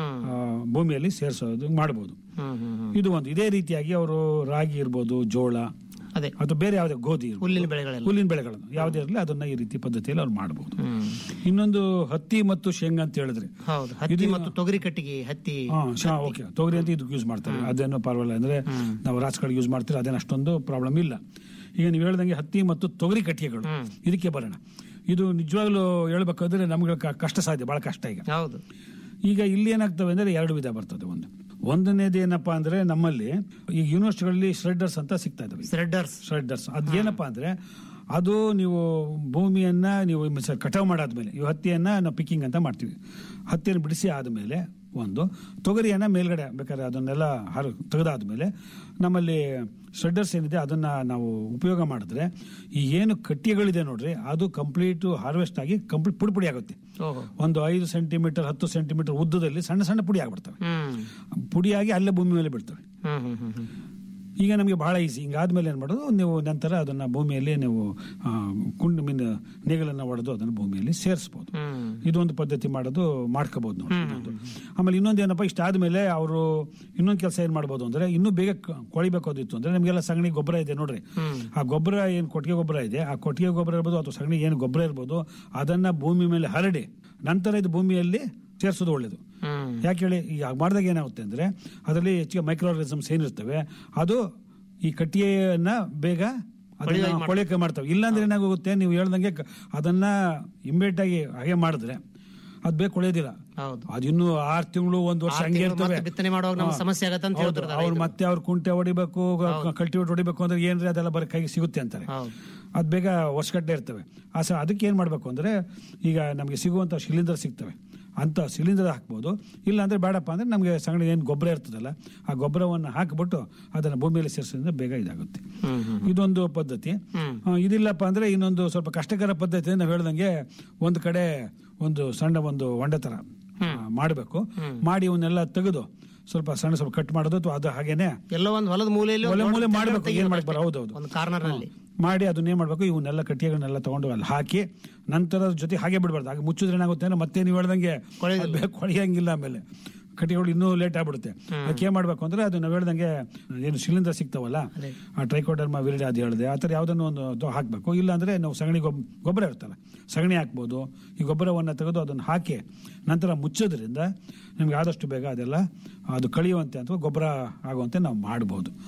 S9: ಭೂಮಿಯಲ್ಲಿ ಸೇರಿಸೋದು ಮಾಡಬಹುದು
S8: ಹ್ಮ್ ಹ್ಮ್ ಹ್ಮ್.
S9: ಇದು ಒಂದು ಇದೇ ರೀತಿಯಾಗಿ ಅವರು ರಾಗಿ ಇರ್ಬೋದು ಜೋಳ
S8: ಅದೇ
S9: ಅಥವಾ ಬೇರೆ ಯಾವುದೇ ಗೋಧಿ ಇರ್ಬೋದು.
S8: ಹುಲ್ಲಿನ ಬೆಳೆಗಳೆಲ್ಲ
S9: ಹುಲ್ಲಿನ ಬೆಳೆಗಳನ್ನು ಯಾವುದೇ ಇರಲಿ ಅದನ್ನ ಈ ರೀತಿ ಪದ್ಧತಿಯಲ್ಲಿ ಅವ್ರು ಮಾಡಬಹುದು ಇನ್ನೊಂದು ಹತ್ತಿ ಮತ್ತು ಶೇಂಗಾ ಅಂತ ಹೇಳಿದ್ರೆ
S8: ಹೌದು ಹತ್ತಿ ಮತ್ತು ತೊಗರಿ ಕಟ್ಟಿಗೆ ಹತ್ತಿ
S9: ಹಾ ಶಾ ಓಕೆ ತೊಗರಿ ಅಂತ ಇದಕ್ಕೆ ಯೂಸ್ ಮಾಡ್ತಾರೆ ಅದೇನೋ ಪರವಾಗಿಲ್ಲ ಅಂದ್ರೆ ನಾವು ರಾಜಕಾರಣ ಯೂಸ್ ಮಾಡ್ತೀವಿ ಅದೇನು ಅಷ್ಟೊಂದು ಪ್ರಾಬ್ಲಮ್ ಇಲ್ಲ ಈಗ ನೀವು ಹೇಳ್ದಂಗೆ ಹತ್ತಿ ಮತ್ತು ತೊಗರಿ ಕಟ್ಟಿಗೆಗಳು ಇದಕ್ಕೆ ಬರೋಣ ಇದು ನಿಜವಾಗ್ಲೂ ಹೇಳ್ಬೇಕಾದ್ರೆ ನಮ್ಗೆ ಕ- ಕಷ್ಟ ಸಾಧ್ಯ ಬಹಳ ಕಷ್ಟ ಈಗ
S8: ಹೌದು
S9: ಈಗ ಇಲ್ಲಿ ಏನಾಗ್ತವೆ ಅಂದ್ರೆ ಎರಡು ವಿಧ ಬರ್ತದೆ ಒಂದು ಒಂದನೇದು ಏನಪ್ಪಾ ಅಂದ್ರೆ ನಮ್ಮಲ್ಲಿ ಈ ಯೂನಿವರ್ಸಿಟಿಗಳಲ್ಲಿ ಶ್ರೆಡ್ಡರ್ಸ್ ಅಂತ ಸಿಗ್ತಾ ಇದಾವೆ
S8: ಥ್ರೆಡ್ಡರ್ಸ್
S9: ಶ್ರೆಡ್ಡರ್ಸ್ ಅದು ಏನಪ್ಪಾ ಅಂದ್ರೆ ಅದು ನೀವು ಭೂಮಿಯನ್ನ ನೀವು ಮಿಸ- ಕಟಾವು ಮಾಡಾದ್ಮೇಲೆ ಈ ಹತ್ತಿಯನ್ನ ನಾವು ಪಿಕ್ಕಿಂಗ್ ಅಂತ ಮಾಡ್ತೀವಿ ಹತ್ತಿಯನ್ನು ಬಿಡಿಸಿ ಆದ್ಮೇಲೆ ಒಂದು ತೊಗರಿಯನ್ನ ಮೇಲ್ಗಡೆ ಬೇಕಾದ್ರೆ ಅದನ್ನೆಲ್ಲ ಹರ ತೆಗೆದಾದ್ಮೇಲೆ ನಮ್ಮಲ್ಲಿ ಶ್ರೆಡ್ಡರ್ಸ್ ಏನಿದೆ ಅದನ್ನ ನಾವು ಉಪಯೋಗ ಮಾಡಿದ್ರೆ ಈ ಏನು ಕಟ್ಟಿಗೆಗಳಿದೆ ನೋಡ್ರಿ ಅದು ಕಂಪ್ಲೀಟ್ ಹಾರ್ವೆಸ್ಟ್ ಆಗಿ ಕಂಪ್ಲೀಟ್ ಪುಡಿ ಪುಡಿ ಆಗುತ್ತೆ
S8: ಓಹೋ
S9: ಒಂದು ಐದು ಸೆಂಟಿಮೀಟರ್ ಹತ್ತು ಸೆಂಟಿಮೀಟರ್ ಉದ್ದದಲ್ಲಿ ಸಣ್ಣ ಸಣ್ಣ ಪುಡಿ ಆಗ್ಬಿಡ್ತವೆ
S8: ಹ್ಮ್
S9: ಪುಡಿಯಾಗಿ ಅಲ್ಲೇ ಭೂಮಿ ಮೇಲೆ ಬಿಡ್ತವೆ
S8: ಹ್ಮ್ ಹ್ಮ್ ಹ್ಮ್ ಹ್ಮ್
S9: ಈಗ ನಮಗೆ ಬಹಳ ಈಸಿ ಹಿಂಗಾದ್ಮೇಲೆ ಏನು ಮಾಡೋದು ನೀವು ನಂತರ ಅದನ್ನ ಭೂಮಿಯಲ್ಲಿ ನೀವು ಆ, ಕುಂಡು ಮೀನು ನೇಗಲನ್ನ ಹೊಡೆದು ಅದನ್ನು ಭೂಮಿಯಲ್ಲಿ ಸೇರಿಸಬಹುದು
S8: ಹ್ಮ್
S9: ಇದೊಂದು ಪದ್ಧತಿ ಮಾಡೋದು ಮಾಡ್ಕೋಬಹುದು ನೋಡಿ ಇದೊಂದು. ಆಮೇಲೆ ಇನ್ನೊಂದು ಏನಪ್ಪ ಇಷ್ಟ ಆದ್ಮೇಲೆ ಅವರು ಇನ್ನೊಂದು ಕೆಲಸ ಏನ್ ಮಾಡ್ಬೋದು ಅಂದ್ರೆ ಇನ್ನೂ ಬೇಗ ಕ- ಕೊಳಿಬೇಕಾದಿತ್ತು ಅಂದ್ರೆ ನಮಗೆಲ್ಲ ಸಗಣಿ ಗೊಬ್ಬರ ಇದೆ ನೋಡ್ರಿ ಆ ಗೊಬ್ಬರ ಏನ್ ಕೊಟ್ಟಿಗೆ ಗೊಬ್ಬರ ಇದೆ ಆ ಕೊಟ್ಟಿಗೆ ಗೊಬ್ಬರ ಇರ್ಬೋದು ಅಥವಾ ಸಗಣಿ ಏನು ಗೊಬ್ಬರ ಇರ್ಬೋದು ಅದನ್ನ ಭೂಮಿ ಮೇಲೆ ಹರಡಿ ನಂತರ ಇದು ಭೂಮಿಯಲ್ಲಿ ಸೇರಿಸೋದು ಒಳ್ಳೇದು
S8: ಹ್ಮ್
S9: ಯಾಕೆ ಹೇಳಿ ಈಗ ಮಾಡಿದಾಗ ಏನಾಗುತ್ತೆ ಅಂದ್ರೆ ಅದರಲ್ಲಿ ಹೆಚ್ಚಿಗೆ ಮೈಕ್ರೋ ಆರ್ಗನಿಸಮ್ಸ್ ಏನಿರ್ತವೆ ಅದು ಈ ಕಟ್ಟಿಗೆಯನ್ನ ಬೇಗ ಅದನ್ನ ಕೊಳೆಕೆ ಮಾಡ್ತವೆ ಇಲ್ಲಾಂದ್ರೆ ಏನಾಗುತ್ತೆ ನೀವು ಹೇಳ್ದಂಗೆ ಕ- ಅದನ್ನ ಇಮ್ಮಿಡಿಯೇಟ್ ಆಗಿ ಹಾಗೆ ಮಾಡಿದ್ರೆ ಅದು ಬೇಗ ಕೊಳೆಯೋದಿಲ್ಲ
S8: ಹೌದು
S9: ಅದು ಇನ್ನು ಆರು ತಿಂಗಳು ಒಂದು ವರ್ಷ
S8: ಆರ್
S9: ಹಂಗೆ
S8: ತಿಂಗ್ಳು
S9: ಇರ್ತವೆ
S8: ಮತ್ತೆ ಬಿತ್ತನೆ ಮಾಡುವಾಗ ನಮ್ಗೆ
S9: ಹಾ.
S8: ಸಮಸ್ಯೆ ಆಗತ್ತೆ ಅಂತ
S9: ಹೌದು.
S8: ಹೇಳ್ತಿರ್ತಾರೆ
S9: ಅವ್ರು
S8: ರೈತರು.
S9: ಮತ್ತೆ ಅವ್ರು ಕುಂಟೆ ಹೊಡಿಬೇಕು ಕಲ್ಟಿವೇಟ್ ಹೊಡಿಬೇಕು ಅಂದ್ರೆ ಏನ್ರಿ ಅದೆಲ್ಲ ಬರೀ ಕೈಗೆ ಸಿಗುತ್ತೆ ಅಂತಾರೆ
S8: ಹೌದು
S9: ಅದು ಬೇಗ ವರ್ಷಗಟ್ಟಲೆ ಇರ್ತವೆ ಆ ಸ ಅದಕ್ಕೆ ಏನು ಮಾಡಬೇಕು ಅಂದರೆ ಈಗ ನಮಗೆ ಸಿಗುವಂಥ ಶಿಲೀಂಧ್ರ ಸಿಗ್ತವೆ ಅಂತ ಶಿಲೀಂಧ್ರ ಹಾಕ್ಬೋದು ಇಲ್ಲ ಅಂದ್ರೆ ಬೇಡಪ್ಪ ಅಂದ್ರೆ ನಮಗೆ ಸಗಣಿ ಏನು ಗೊಬ್ಬರ ಇರ್ತದಲ್ಲ ಆ ಗೊಬ್ಬರವನ್ನು ಹಾಕಿಬಿಟ್ಟು ಅದನ್ನು ಭೂಮಿಯಲ್ಲಿ ಸೇರಿಸೋದ್ರಿಂದ ಬೇಗ ಇದಾಗುತ್ತೆ
S8: ಹ್ಮ್ ಹ್ಮ್
S9: ಇದೊಂದು ಪದ್ಧತಿ ಆ, ಇದಿಲ್ಲಪ್ಪ ಅಂದ್ರೆ ಇನ್ನೊಂದು ಸ್ವಲ್ಪ ಕಷ್ಟಕರ ಪದ್ಧತಿ ನಾವು ಹೇಳ್ದಂಗೆ ಒಂದು ಕಡೆ ಒಂದು ಸಣ್ಣ ಒಂದು ಹೊಂಡ ತರ ಮಾಡಬೇಕು ಮಾಡಿ ಇವನ್ನೆಲ್ಲ ತೆಗೆದು ಸ್ವಲ್ಪ ಸಣ್ಣ ಸ್ವಲ್ಪ ಕಟ್ ಮಾಡೋದು ಅಥವಾ ಅದು ಹಾಗೇನೆ
S8: ಎಲ್ಲೋ ಒಂದು ಹೊಲದ ಮೂಲೆಯಲ್ಲಿ
S9: ಒಲೆ
S8: ಒಂದು
S9: ಮೂಲೆ
S8: ದೊಡ್ಡ
S9: ಮಾಡ್ಬೇಕು
S8: ತೆಗಿಬೇಕು
S9: ಏನ್ ಮಾಡ್ಬೇಕು
S8: ಅಷ್ಟೇ.
S9: ಹೌದೌದು
S8: ಒಂದು ಕಾರ್ನರ್ ನಲ್ಲಿ
S9: ಮಾಡಿ ಅದನ್ನ ಏನ್ ಮಾಡ್ಬೇಕು ಇವನ್ನೆಲ್ಲ ಕಟ್ಟಿಗೆಗಳನ್ನೆಲ್ಲ ತಗೊಂಡು ಅಲ್ಲಿ ಹಾಕಿ ನಂತರ ಅದ್ರ ಜೊತೆ ಹಾಗೆ ಬಿಡಬಾರ್ದು ಹಾಗೆ ಮುಚ್ಚಿದ್ರೆ ಏನಾಗುತ್ತೆ ಅಂದ್ರೆ ಮತ್ತೆ ನೀವು ಹೇಳ್ದಂಗೆ
S8: ಕೊಳೆಯೋದಿಲ್ಲ.
S9: ಅದು ಬೇಗ ಕೊಳೆಯಂಗಿಲ್ಲ ಆಮೇಲೆ ಕಟ್ಟಿಗೆಗಳು ಇನ್ನೂ ಲೇಟ್ ಆಗ್ಬಿಡುತ್ತೆ ಅದಕ್ಕೆ ಏನ್ ಮಾಡ್ಬೇಕು ಅಂದ್ರೆ ಅದು ನಾವು ಹೇಳ್ದಂಗೆ ಏನು ಶಿಲೀಂಧ್ರ ಸಿಗ್ತಾವಲ್ಲ
S8: ಅದೇ.
S9: ಆ ಟ್ರೈಕೋಡರ್ಮಾ ವಿರಿಡಿ ಅದು ಹೇಳಿದೆ ಆ ಥರ ಯಾವುದನ್ನು ಒಂದು ಅದು ಹಾಕಬೇಕು ಇಲ್ಲ ಅಂದ್ರೆ ನಾವು ಸಗಣಿ ಗೊಬ್ಬ ಗೊಬ್ಬರ ಇರ್ತಲ್ಲ ಸಗಣಿ ಹಾಕ್ಬೋದು ಈ ಗೊಬ್ಬರವನ್ನು ತೆಗೆದು ಅದನ್ನು ಹಾಕಿ ನಂತರ ಮುಚ್ಚೋದ್ರಿಂದ ನಿಮ್ಗೆ ಆದಷ್ಟು ಬೇಗ ಅದೆಲ್ಲ ಅದು ಕಳಿಯುವಂತೆ ಅಥವಾ ಗೊಬ್ಬರ ಆಗುವಂತೆ ನಾವು ಮಾಡ್ಬೋದು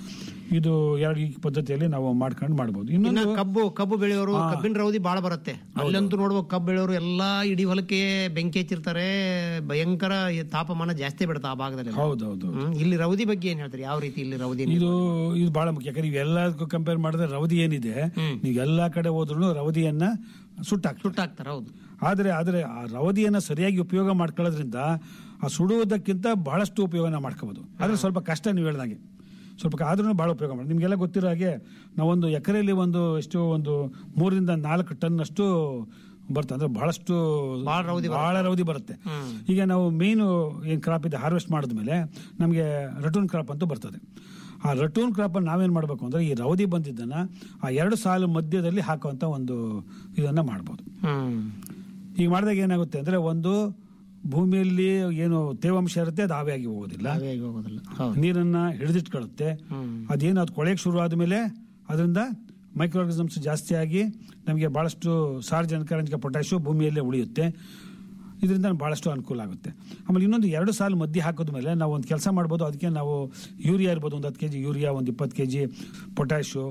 S9: ಇದು ಎರಡು ಈ ಪದ್ಧತಿಯಲ್ಲಿ ನಾವು ಮಾಡ್ಕೊಂಡು ಮಾಡ್ಬೋದು
S8: ಇನ್ನ
S9: ಇನ್ನೊಂದು
S8: ಕಬ್ಬು ಕಬ್ಬು ಬೆಳೆಯೋರು ಕಬ್ಬಿನ ರೌದಿ ಬಾಳ ಬರುತ್ತೆ ಅಲ್ಲಂತೂ ನೋಡ್ಬೇಕು ಕಬ್ಬು ಬೆಳೆಯೋರು ಎಲ್ಲಾ ಇಡೀ ಹೊಲಕ್ಕೆ ಬೆಂಕಿ ಹಚ್ಚಿರ್ತಾರೆ ಭಯಂಕರ ಈ ತಾಪಮಾನ ಜಾಸ್ತಿ ಬಿಡುತ್ತೆ ಆ ಭಾಗದಲ್ಲಿ
S9: ಹೌದೌದು
S8: ಹ್ಮ್. ಇಲ್ಲಿ ರೌದಿ ಬಗ್ಗೆ ಏನ್ ಹೇಳ್ತಾರೆ ಯಾವ ರೀತಿ ಇಲ್ಲಿ ರೌದಿ
S9: ಇದು ಇದು ಬಹಳ ಮುಖ್ಯ ಯಾಕಂದ್ರೆ ನೀವು ಎಲ್ಲದಕ್ಕೂ ಕಂಪೇರ್ ಮಾಡಿದ್ರೆ ರವದಿ ಏನಿದೆ ನೀವು ಎಲ್ಲಾ ಕಡೆ ಹೋದ್ರು ರವದಿಯನ್ನ ಸುಟ್ಟಾಕ್
S8: ಸುಟ್ಟಾಕ್ತಾರೆ ಹೌದು
S9: ಆದ್ರೆ ಆದ್ರೆ ಆ ರವದಿಯನ್ನ ಸರಿಯಾಗಿ ಉಪಯೋಗ ಮಾಡ್ಕೊಳ್ಳೋದ್ರಿಂದ ಆ ಸುಡುವುದಕ್ಕಿಂತ ಬಹಳಷ್ಟು ಉಪಯೋಗನ ಮಾಡ್ಕೋಬಹುದು ಆದ್ರೆ ಸ್ವಲ್ಪ ಕಷ್ಟ ನೀವು ಹೇಳ್ದಂಗೆ ಸ್ವಲ್ಪ ಆದ್ರೂ ಬಹಳ ಉಪಯೋಗ ಮಾಡಿ ನಿಮ್ಗೆಲ್ಲ ಗೊತ್ತಿರೋ ಹಾಗೆ ನಾವೊಂದು ಎಕರೆಯಲ್ಲಿ ಒಂದು ಎಷ್ಟು ಒಂದು ಮೂರರಿಂದ ನಾಲ್ಕು ಟನ್ ಅಷ್ಟು ಬರ್ತದೆ ಅಂದ್ರೆ ಬಹಳಷ್ಟು
S8: ಬಹಳ ರೌದಿ
S9: ಬಹಳ ರೌದಿ ಬರುತ್ತೆ ಈಗ ನಾವು ಮೇನ್ ಏನ್ ಕ್ರಾಪ್ ಇದೆ ಹಾರ್ವೆಸ್ಟ್ ಮಾಡಿದ್ಮೇಲೆ ನಮಗೆ ರಟೂನ್ ಕ್ರಾಪ್ ಅಂತೂ ಬರ್ತದೆ ಆ ರಟೂನ್ ಕ್ರಾಪ್ ನಾವೇನ್ ಮಾಡ್ಬೇಕು ಅಂದ್ರೆ ಈ ರೌದಿ ಬಂದಿದ್ದನ್ನ ಆ ಎರಡು ಸಾಲು ಮಧ್ಯದಲ್ಲಿ ಹಾಕುವಂತ ಒಂದು ಇದನ್ನ ಮಾಡ್ಬೋದು
S8: ಹ್ಮ್
S9: ಈಗ ಮಾಡಿದಾಗ ಏನಾಗುತ್ತೆ ಅಂದ್ರೆ ಒಂದು ಭೂಮಿಯಲ್ಲಿ ಏನು ತೇವಾಂಶ ಇರುತ್ತೆ ಅದು ಆವಿಯಾಗಿ ಹೋಗೋದಿಲ್ಲ
S8: ಆವಿಯಾಗಿ ಹೋಗೋದಿಲ್ಲ ಹೌದು
S9: ನೀರನ್ನ ಹಿಡಿದಿಟ್ಕೊಳ್ಳುತ್ತೆ ಅದೇನು ಅದು ಕೊಳೆಯಕ್ಕೆ ಶುರು ಆದ್ಮೇಲೆ ಅದರಿಂದ ಮೈಕ್ರೋ ಆರ್ಗನಿಸಮ್ಸ್ ಜಾಸ್ತಿ ಆಗಿ ನಮಗೆ ಬಹಳಷ್ಟು ಸಾರ್ವಜನಿಕ ರಂಜಕ ಪೊಟ್ಯಾಶು ಭೂಮಿಯಲ್ಲೇ ಉಳಿಯುತ್ತೆ ಇದರಿಂದ ಬಹಳಷ್ಟು ಅನುಕೂಲ ಆಗುತ್ತೆ ಆಮೇಲೆ ಇನ್ನೊಂದು ಎರಡು ಸಾಲು ಮಧ್ಯೆ ಹಾಕಿದ್ಮೇಲೆ ನಾವು ಒಂದು ಕೆಲಸ ಮಾಡ್ಬೋದು ಅದಕ್ಕೆ ನಾವು ಯೂರಿಯಾ ಇರ್ಬೋದು ಒಂದು ಹತ್ತು ಕೆ ಜಿ ಯೂರಿಯಾ ಒಂದು ಇಪ್ಪತ್ತು K G potash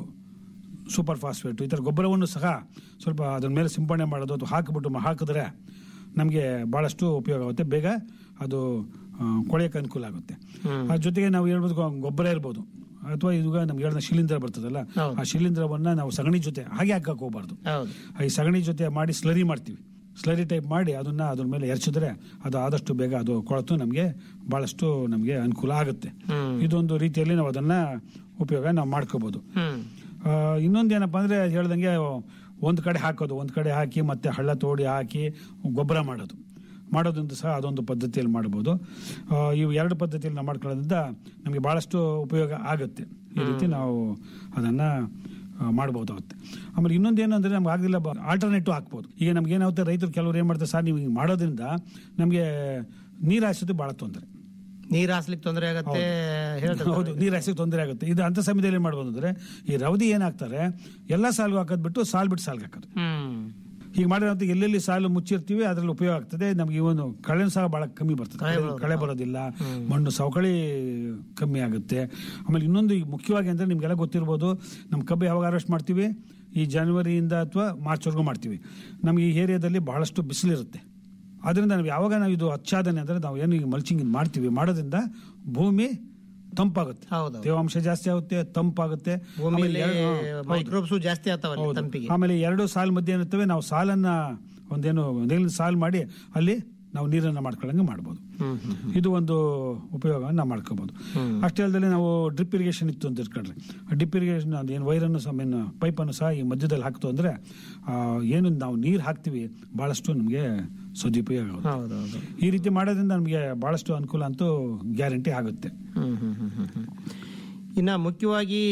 S9: super phosphate ಈ ಥರ ಗೊಬ್ಬರವನ್ನು ಸಹ ಸ್ವಲ್ಪ ಅದ್ರ ಮೇಲೆ ಸಿಂಪಡಣೆ ಮಾಡೋದು ಅದು ಹಾಕಿಬಿಟ್ಟು ಮ- ಹಾಕಿದ್ರೆ ನಮಗೆ ಭಾಳಷ್ಟು ಉಪಯೋಗ ಆಗುತ್ತೆ ಬೇಗ ಅದು ಆ, ಕೊಳೆಯಕ್ಕೆ ಅನುಕೂಲ ಆಗುತ್ತೆ ಅದ್ರ ಜೊತೆಗೆ ನಾವು ಹೇಳ್ಬೋದು ಗೊ- ಗೊಬ್ಬರ ಇರ್ಬೋದು ಅಥವಾ ಈಗ ನಮ್ಗೆ ಹೇಳಿದ ಶಿಲೀಂಧ್ರ ಬರ್ತದಲ್ಲ ಆ ಶಿಲೀಂಧ್ರವನ್ನ ನಾವು ಸಗಣಿ ಜೊತೆ ಹಾಗೆ ಹಾಕಕ್ಕೆ ಹೋಗ್ಬಾರ್ದು
S8: ಹೌದು
S9: ಈ ಸಗಣಿ ಜೊತೆ ಮಾಡಿ ಸ್ಲರಿ ಮಾಡ್ತೀವಿ ಸ್ಲರಿ ಟೈಪ್ ಮಾಡಿ ಅದನ್ನ ಅದ್ರ ಮೇಲೆ ಎರಚಿದ್ರೆ ಅದು ಆದಷ್ಟು ಬೇಗ ಅದು ಕೊಳತು ನಮಗೆ ಬಹಳಷ್ಟು ನಮಗೆ ಅನುಕೂಲ ಆಗುತ್ತೆ ಇದೊಂದು ರೀತಿಯಲ್ಲಿ ನಾವು ಅದನ್ನ ಉಪಯೋಗ ನಾವು ಮಾಡ್ಕೋಬಹುದು
S8: ಹ್ಮ್
S9: ಆ, ಇನ್ನೊಂದು ಏನಪ್ಪಾ ಅಂದ್ರೆ ಹೇಳ್ದಂಗೆ ಒಂದ್ ಕಡೆ ಹಾಕೋದು ಒಂದ್ ಕಡೆ ಹಾಕಿ ಮತ್ತೆ ಹಳ್ಳ ತೋಡಿ ಹಾಕಿ ಗೊಬ್ಬರ ಮಾಡೋದು ಮಾಡೋದ್ರಿಂದ ಸಹ ಅದೊಂದು ಪದ್ಧತಿಯಲ್ಲಿ ಮಾಡ್ಬೋದು ಆ, ಇವು ಎರಡು ಪದ್ಧತಿಯಲ್ಲಿ ನಾವು ಮಾಡ್ಕೊಳ್ಳೋದ್ರಿಂದ ನಮಗೆ ಬಹಳಷ್ಟು ಉಪಯೋಗ ಆಗುತ್ತೆ ಈ ರೀತಿ ನಾವು ಅದನ್ನ ಆ, ಮಾಡ್ಬೋದಾಗುತ್ತೆ ಆಮೇಲೆ ಇನ್ನೊಂದು ಏನು ಅಂದ್ರೆ ನಮ್ಗೆ ಆಗಲಿಲ್ಲ ಆಲ್ಟರ್ನೇಟಿವ್ ಹಾಕ್ಬೋದು ಈಗ ನಮ್ಗೆ ಏನಾಗುತ್ತೆ ರೈತರು ಕೆಲವರು ಏನ್ ಮಾಡ್ತಾರೆ ಸರ್ ನೀವು ಹಿಂಗ್ ಮಾಡೋದ್ರಿಂದ ನಮಗೆ ನೀರು ಹಾಯಿಸೋದು ಬಹಳ ತೊಂದರೆ
S8: ನೀರ್ ಹಾಸ್ಲಿಕ್ಕೆ ತೊಂದರೆ ಆಗತ್ತೆ ಹೇಳ್ತಾರೆ
S9: ಹೌದು ನೀರು ಹಾಸಿಗೆ ತೊಂದರೆ ಆಗುತ್ತೆ ಇದು ಅಂತ ಸಮಯದಲ್ಲಿ ಏನ್ ಮಾಡ್ಬೋದು ಅಂದ್ರೆ ಈ ರವದಿ ಏನಾಗ್ತಾರೆ ಎಲ್ಲಾ ಸಾಲ್ಗೂ ಹಾಕೋದ್ ಬಿಟ್ಟು ಸಾಲ್ ಬಿಟ್ಟು ಸಾಲ್ಗೆ ಹಾಕೋದು
S8: ಹ್ಮ್
S9: ಹೀಗೆ ಮಾಡಿದ್ರೆ ಎಲ್ಲೆಲ್ಲಿ ಸಾಲು ಮುಚ್ಚಿರ್ತೀವಿ ಅದ್ರಲ್ಲಿ ಉಪಯೋಗ ಆಗ್ತದೆ ನಮ್ಗೆ ಇವನು ಕಳೆ ಸಹ ಬಹಳ ಕಮ್ಮಿ ಬರ್ತದೆ ಕಳೆ- ಕಳೆ ಬರೋದಿಲ್ಲ ಮಣ್ಣು ಸವಕಳಿ ಕಮ್ಮಿ ಆಗುತ್ತೆ ಆಮೇಲೆ ಇನ್ನೊಂದು ಈಗ ಮುಖ್ಯವಾಗಿ ಅಂದ್ರೆ ನಿಮ್ಗೆಲ್ಲ ಗೊತ್ತಿರ್ಬೋದು ನಮ್ಮ ಕಬ್ಬು ಯಾವಾಗ ಹಾರ್ವೆಸ್ಟ್ ಮಾಡ್ತೀವಿ ಈ ಜನವರಿಯಿಂದ ಅಥವಾ ಮಾರ್ಚ್ವರೆಗೂ ಮಾಡ್ತೀವಿ ನಮ್ಗೆ ಈ ಏರಿಯಾದಲ್ಲಿ ಬಹಳಷ್ಟು ಬಿಸಿಲಿರುತ್ತೆ ಅದರಿಂದ ನಾವು ಯಾವಾಗ ನಾವು ಇದು ಹಚ್ಚಾದನೆ ಅಂದ್ರೆ ನಾವು ಏನು ಈಗ ಮಲ್ಚಿಂಗ್ ಮಾಡ್ತೀವಿ ಮಾಡೋದ್ರಿಂದ ಭೂಮಿ ತಂಪಾಗುತ್ತೆ
S8: ಹೌದು
S9: ತೇವಾಂಶ ಜಾಸ್ತಿ ಆಗುತ್ತೆ ತಂಪಾಗುತ್ತೆ
S8: ಭೂಮಿಯಲ್ಲಿ
S9: ಆಮೇಲೆ ಎರಡು- ಹೌದು.
S8: ಮೈಕ್ರೋಬ್ಸು ಜಾಸ್ತಿ ಆಗ್ತಾವಲ್ಲ
S9: ಹೌದು.
S8: ತಂಪಿಗೆ
S9: ಆಮೇಲೆ ಎರಡು ಸಾಲು ಮಧ್ಯೆ ಏನಿರ್ತವೆ ನಾವು ಸಾಲನ್ನ ಒಂದೇನು ನೀರಿನ ಸಾಲು ಮಾಡಿ ಅಲ್ಲಿ ನಾವು ನೀರನ್ನ ಮಾಡ್ಕೊಳ್ಳಂಗೆ ಮಾಡ್ಬೋದು ಇದು ಒಂದು ಉಪಯೋಗ ನಾವು ಮಾಡ್ಕೋಬಹುದು ಅಷ್ಟೇ ಅಲ್ಲದೆ ನಾವು ಡ್ರಿಪ್ ಇರಿಗೇಷನ್ ಇತ್ತು ಅಂತ ಇಟ್ಕೊಂಡ್ರೆ ಡ್ರಿಪ್ ಇರಿಗೇಷನ್ ಏನು ವೈರನ್ನು ಸಹ ಮೀನ್ ಪೈಪನ್ನು ಸಹ ಈ ಮಧ್ಯದಲ್ಲಿ ಹಾಕ್ತು ಅಂದ್ರೆ ಆ, ಏನು ನಾವು ನೀರು ಹಾಕ್ತಿವಿ ಬಹಳಷ್ಟು ನಮಗೆ ಸದುಪಯೋಗ ಆಗುತ್ತೆ
S8: ಹೌದೌದು
S9: ಈ ರೀತಿ ಮಾಡೋದ್ರಿಂದ ನಮಗೆ ಬಹಳಷ್ಟು ಅನುಕೂಲ ಅಂತೂ ಗ್ಯಾರಂಟಿ ಆಗುತ್ತೆ
S8: ಹ್ಮ್ ಹ್ಮ್ ಹ್ಮ್ ಹ್ಮ್ ಹ್ಮ್. ಇನ್ನ ಮುಖ್ಯವಾಗಿ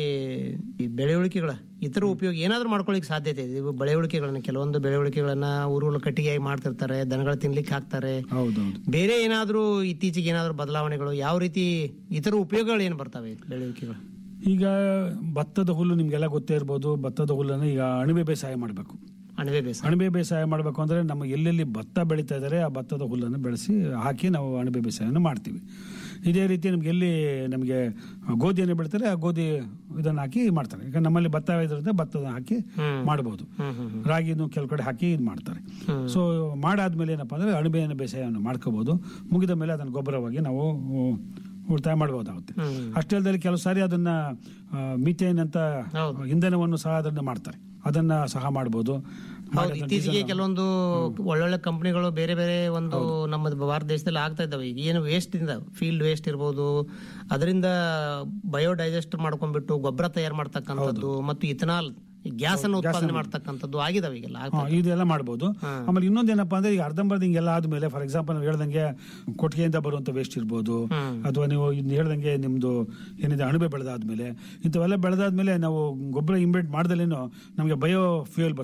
S8: ಈ ಬೆಳೆಯುಳಿಕೆಗಳ ಇತರ ಉಪಯೋಗ ಏನಾದ್ರೂ ಮಾಡ್ಕೊಳ್ಳಿಕ್ ಸಾಧ್ಯತೆ ಇದೆ ಇವು ಬೆಳೆಯುಳಿಕೆಗಳನ್ನ ಕೆಲವೊಂದು ಬೆಳೆಯುಳಿಕೆಗಳನ್ನ ಊರುಗಳು ಕಟ್ಟಿಗೆಯಾಗಿ ಮಾಡ್ತಿರ್ತಾರೆ ದನಗಳು ತಿನ್ಲಿಕ್ಕೆ ಹಾಕ್ತಾರೆ
S9: ಹೌದೌದು
S8: ಬೇರೆ ಏನಾದ್ರೂ ಇತ್ತೀಚೆಗೆ ಏನಾದ್ರೂ ಬದಲಾವಣೆಗಳು ಯಾವ ರೀತಿ ಇತರ ಉಪಯೋಗಗಳು ಏನು ಬರ್ತವೆ ಬೆಳೆಯುಳಿಕೆಗಳು
S9: ಈಗ ಭತ್ತದ ಹುಲ್ಲು ನಿಮ್ಗೆಲ್ಲ ಗೊತ್ತೇ ಇರ್ಬೋದು ಭತ್ತದ ಹುಲ್ಲನ್ನು ಈಗ ಅಣಬೆ ಬೇಸಾಯ ಮಾಡಬೇಕು
S8: ಅಣಬೆ ಬೇಸಾಯ
S9: ಅಣಬೆ ಬೇಸಾಯ ಮಾಡಬೇಕು ಅಂದ್ರೆ ನಮ್ಮ ಎಲ್ಲೆಲ್ಲಿ ಭತ್ತ ಬೆಳೀತಾ ಇದ್ದಾರೆ ಆ ಭತ್ತದ ಹುಲ್ಲನ್ನು ಬೆಳೆಸಿ ಹಾಕಿ ನಾವು ಅಣಬೆ ಬೇಸಾಯವನ್ನು ಮಾಡ್ತೀವಿ ಇದೇ ರೀತಿ ನಮ್ಗೆ ಎಲ್ಲಿ ನಮಗೆ ಗೋಧಿಯನ್ನು ಬೆಳಿತಾರೆ ಆ ಗೋಧಿ ಇದನ್ನ ಹಾಕಿ ಮಾಡ್ತಾರೆ ಈಗ ನಮ್ಮಲ್ಲಿ ಭತ್ತ ಇದ್ರಿಂದ ಭತ್ತದ ಹಾಕಿ ಮಾಡ್ಬೋದು ರಾಗಿನೂ ಕೆಲವು ಕಡೆ ಹಾಕಿ ಇದು ಮಾಡ್ತಾರೆ ಸೊ ಮಾಡಾದ್ಮೇಲೆ ಏನಪ್ಪಾ ಅಂದ್ರೆ ಅಣಬೆಯನ್ನು ಬೇಸಾಯವನ್ನು ಮಾಡ್ಕೋಬಹುದು ಮುಗಿದ ಮೇಲೆ ಅದನ್ನು ಗೊಬ್ಬರವಾಗಿ ನಾವು ಉಳಿತಾಯ ಮಾಡಬಹುದಾಗುತ್ತೆ ಅಷ್ಟೇ ಅಲ್ಲದೆ ಕೆಲವು ಸಾರಿ ಅದನ್ನ ಮಿಥೇನ್ ಅಂತ ಇಂಧನವನ್ನು ಸಹ ಅದನ್ನ ಮಾಡ್ತಾರೆ ಅದನ್ನ ಸಹ ಮಾಡಬಹುದು
S8: ಹೌದು ಇತ್ತೀಚೆಗೆ ಕೆಲವೊಂದು ಒಳ್ಳೊಳ್ಳೆ ಕಂಪನಿಗಳು ಬೇರೆ ಬೇರೆ ಒಂದು ನಮ್ಮ ಭಾರತ ದೇಶದಲ್ಲಿ ಆಗ್ತಾ ಇದ್ದಾವೆ ಈಗ ಏನು ವೇಸ್ಟ್ ಇಂದ ಫೀಲ್ಡ್ ವೇಸ್ಟ್ ಇರ್ಬೋದು ಅದರಿಂದ ಬಯೋಡೈಜೆಸ್ಟ್ ಮಾಡ್ಕೊಂಡ್ಬಿಟ್ಟು ಗೊಬ್ಬರ ತಯಾರು ಮಾಡ್ತಕ್ಕಂಥದ್ದು ಮತ್ತು ಇಥನಾಲ್ ಗ್ಯಾಸ್ ಅನ್ನು ಉತ್ಪಾದನೆ ಮಾಡ್ತಕ್ಕಂಥದ್ದು ಆಗಿದಾವೆ ಈಗೆಲ್ಲ ಆಗ್ತಾ
S9: ಹಾ, ಇದೆಲ್ಲ ಮಾಡ್ಬೋದು ಆಮೇಲೆ ಇನ್ನೊಂದೇನಪ್ಪ ಅಂದ್ರೆ ಈಗ ಅರ್ಧಂಬರ್ಧ ಹಿಂಗೆಲ್ಲ ಆದ್ಮೇಲೆ ಫಾರ್ ಎಕ್ಸಾಂಪಲ್ ನಾವು ಹೇಳ್ದಂಗೆ ಕೊಟ್ಟಿಗೆಯಿಂದ ಬರುವಂತ ವೇಸ್ಟ್ ಇರ್ಬೋದು ಅಥವಾ ನೀವು ಇನ್ನು ಹೇಳ್ದಂಗೆ ನಿಮ್ದು ಏನಿದೆ ಅಣಬೆ ಬೆಳೆದಾದ್ಮೇಲೆ ಇಂಥವೆಲ್ಲ ಬೆಳೆದಾದ್ಮೇಲೆ ನಾವು ಗೊಬ್ಬರ ಇಂಬೇಟ್ ಮಾಡ್ದಲೇನು ನಮಗೆ ಬಯೋ ಫ್ಯೂಯಲ್ ಬರ್ತದೆ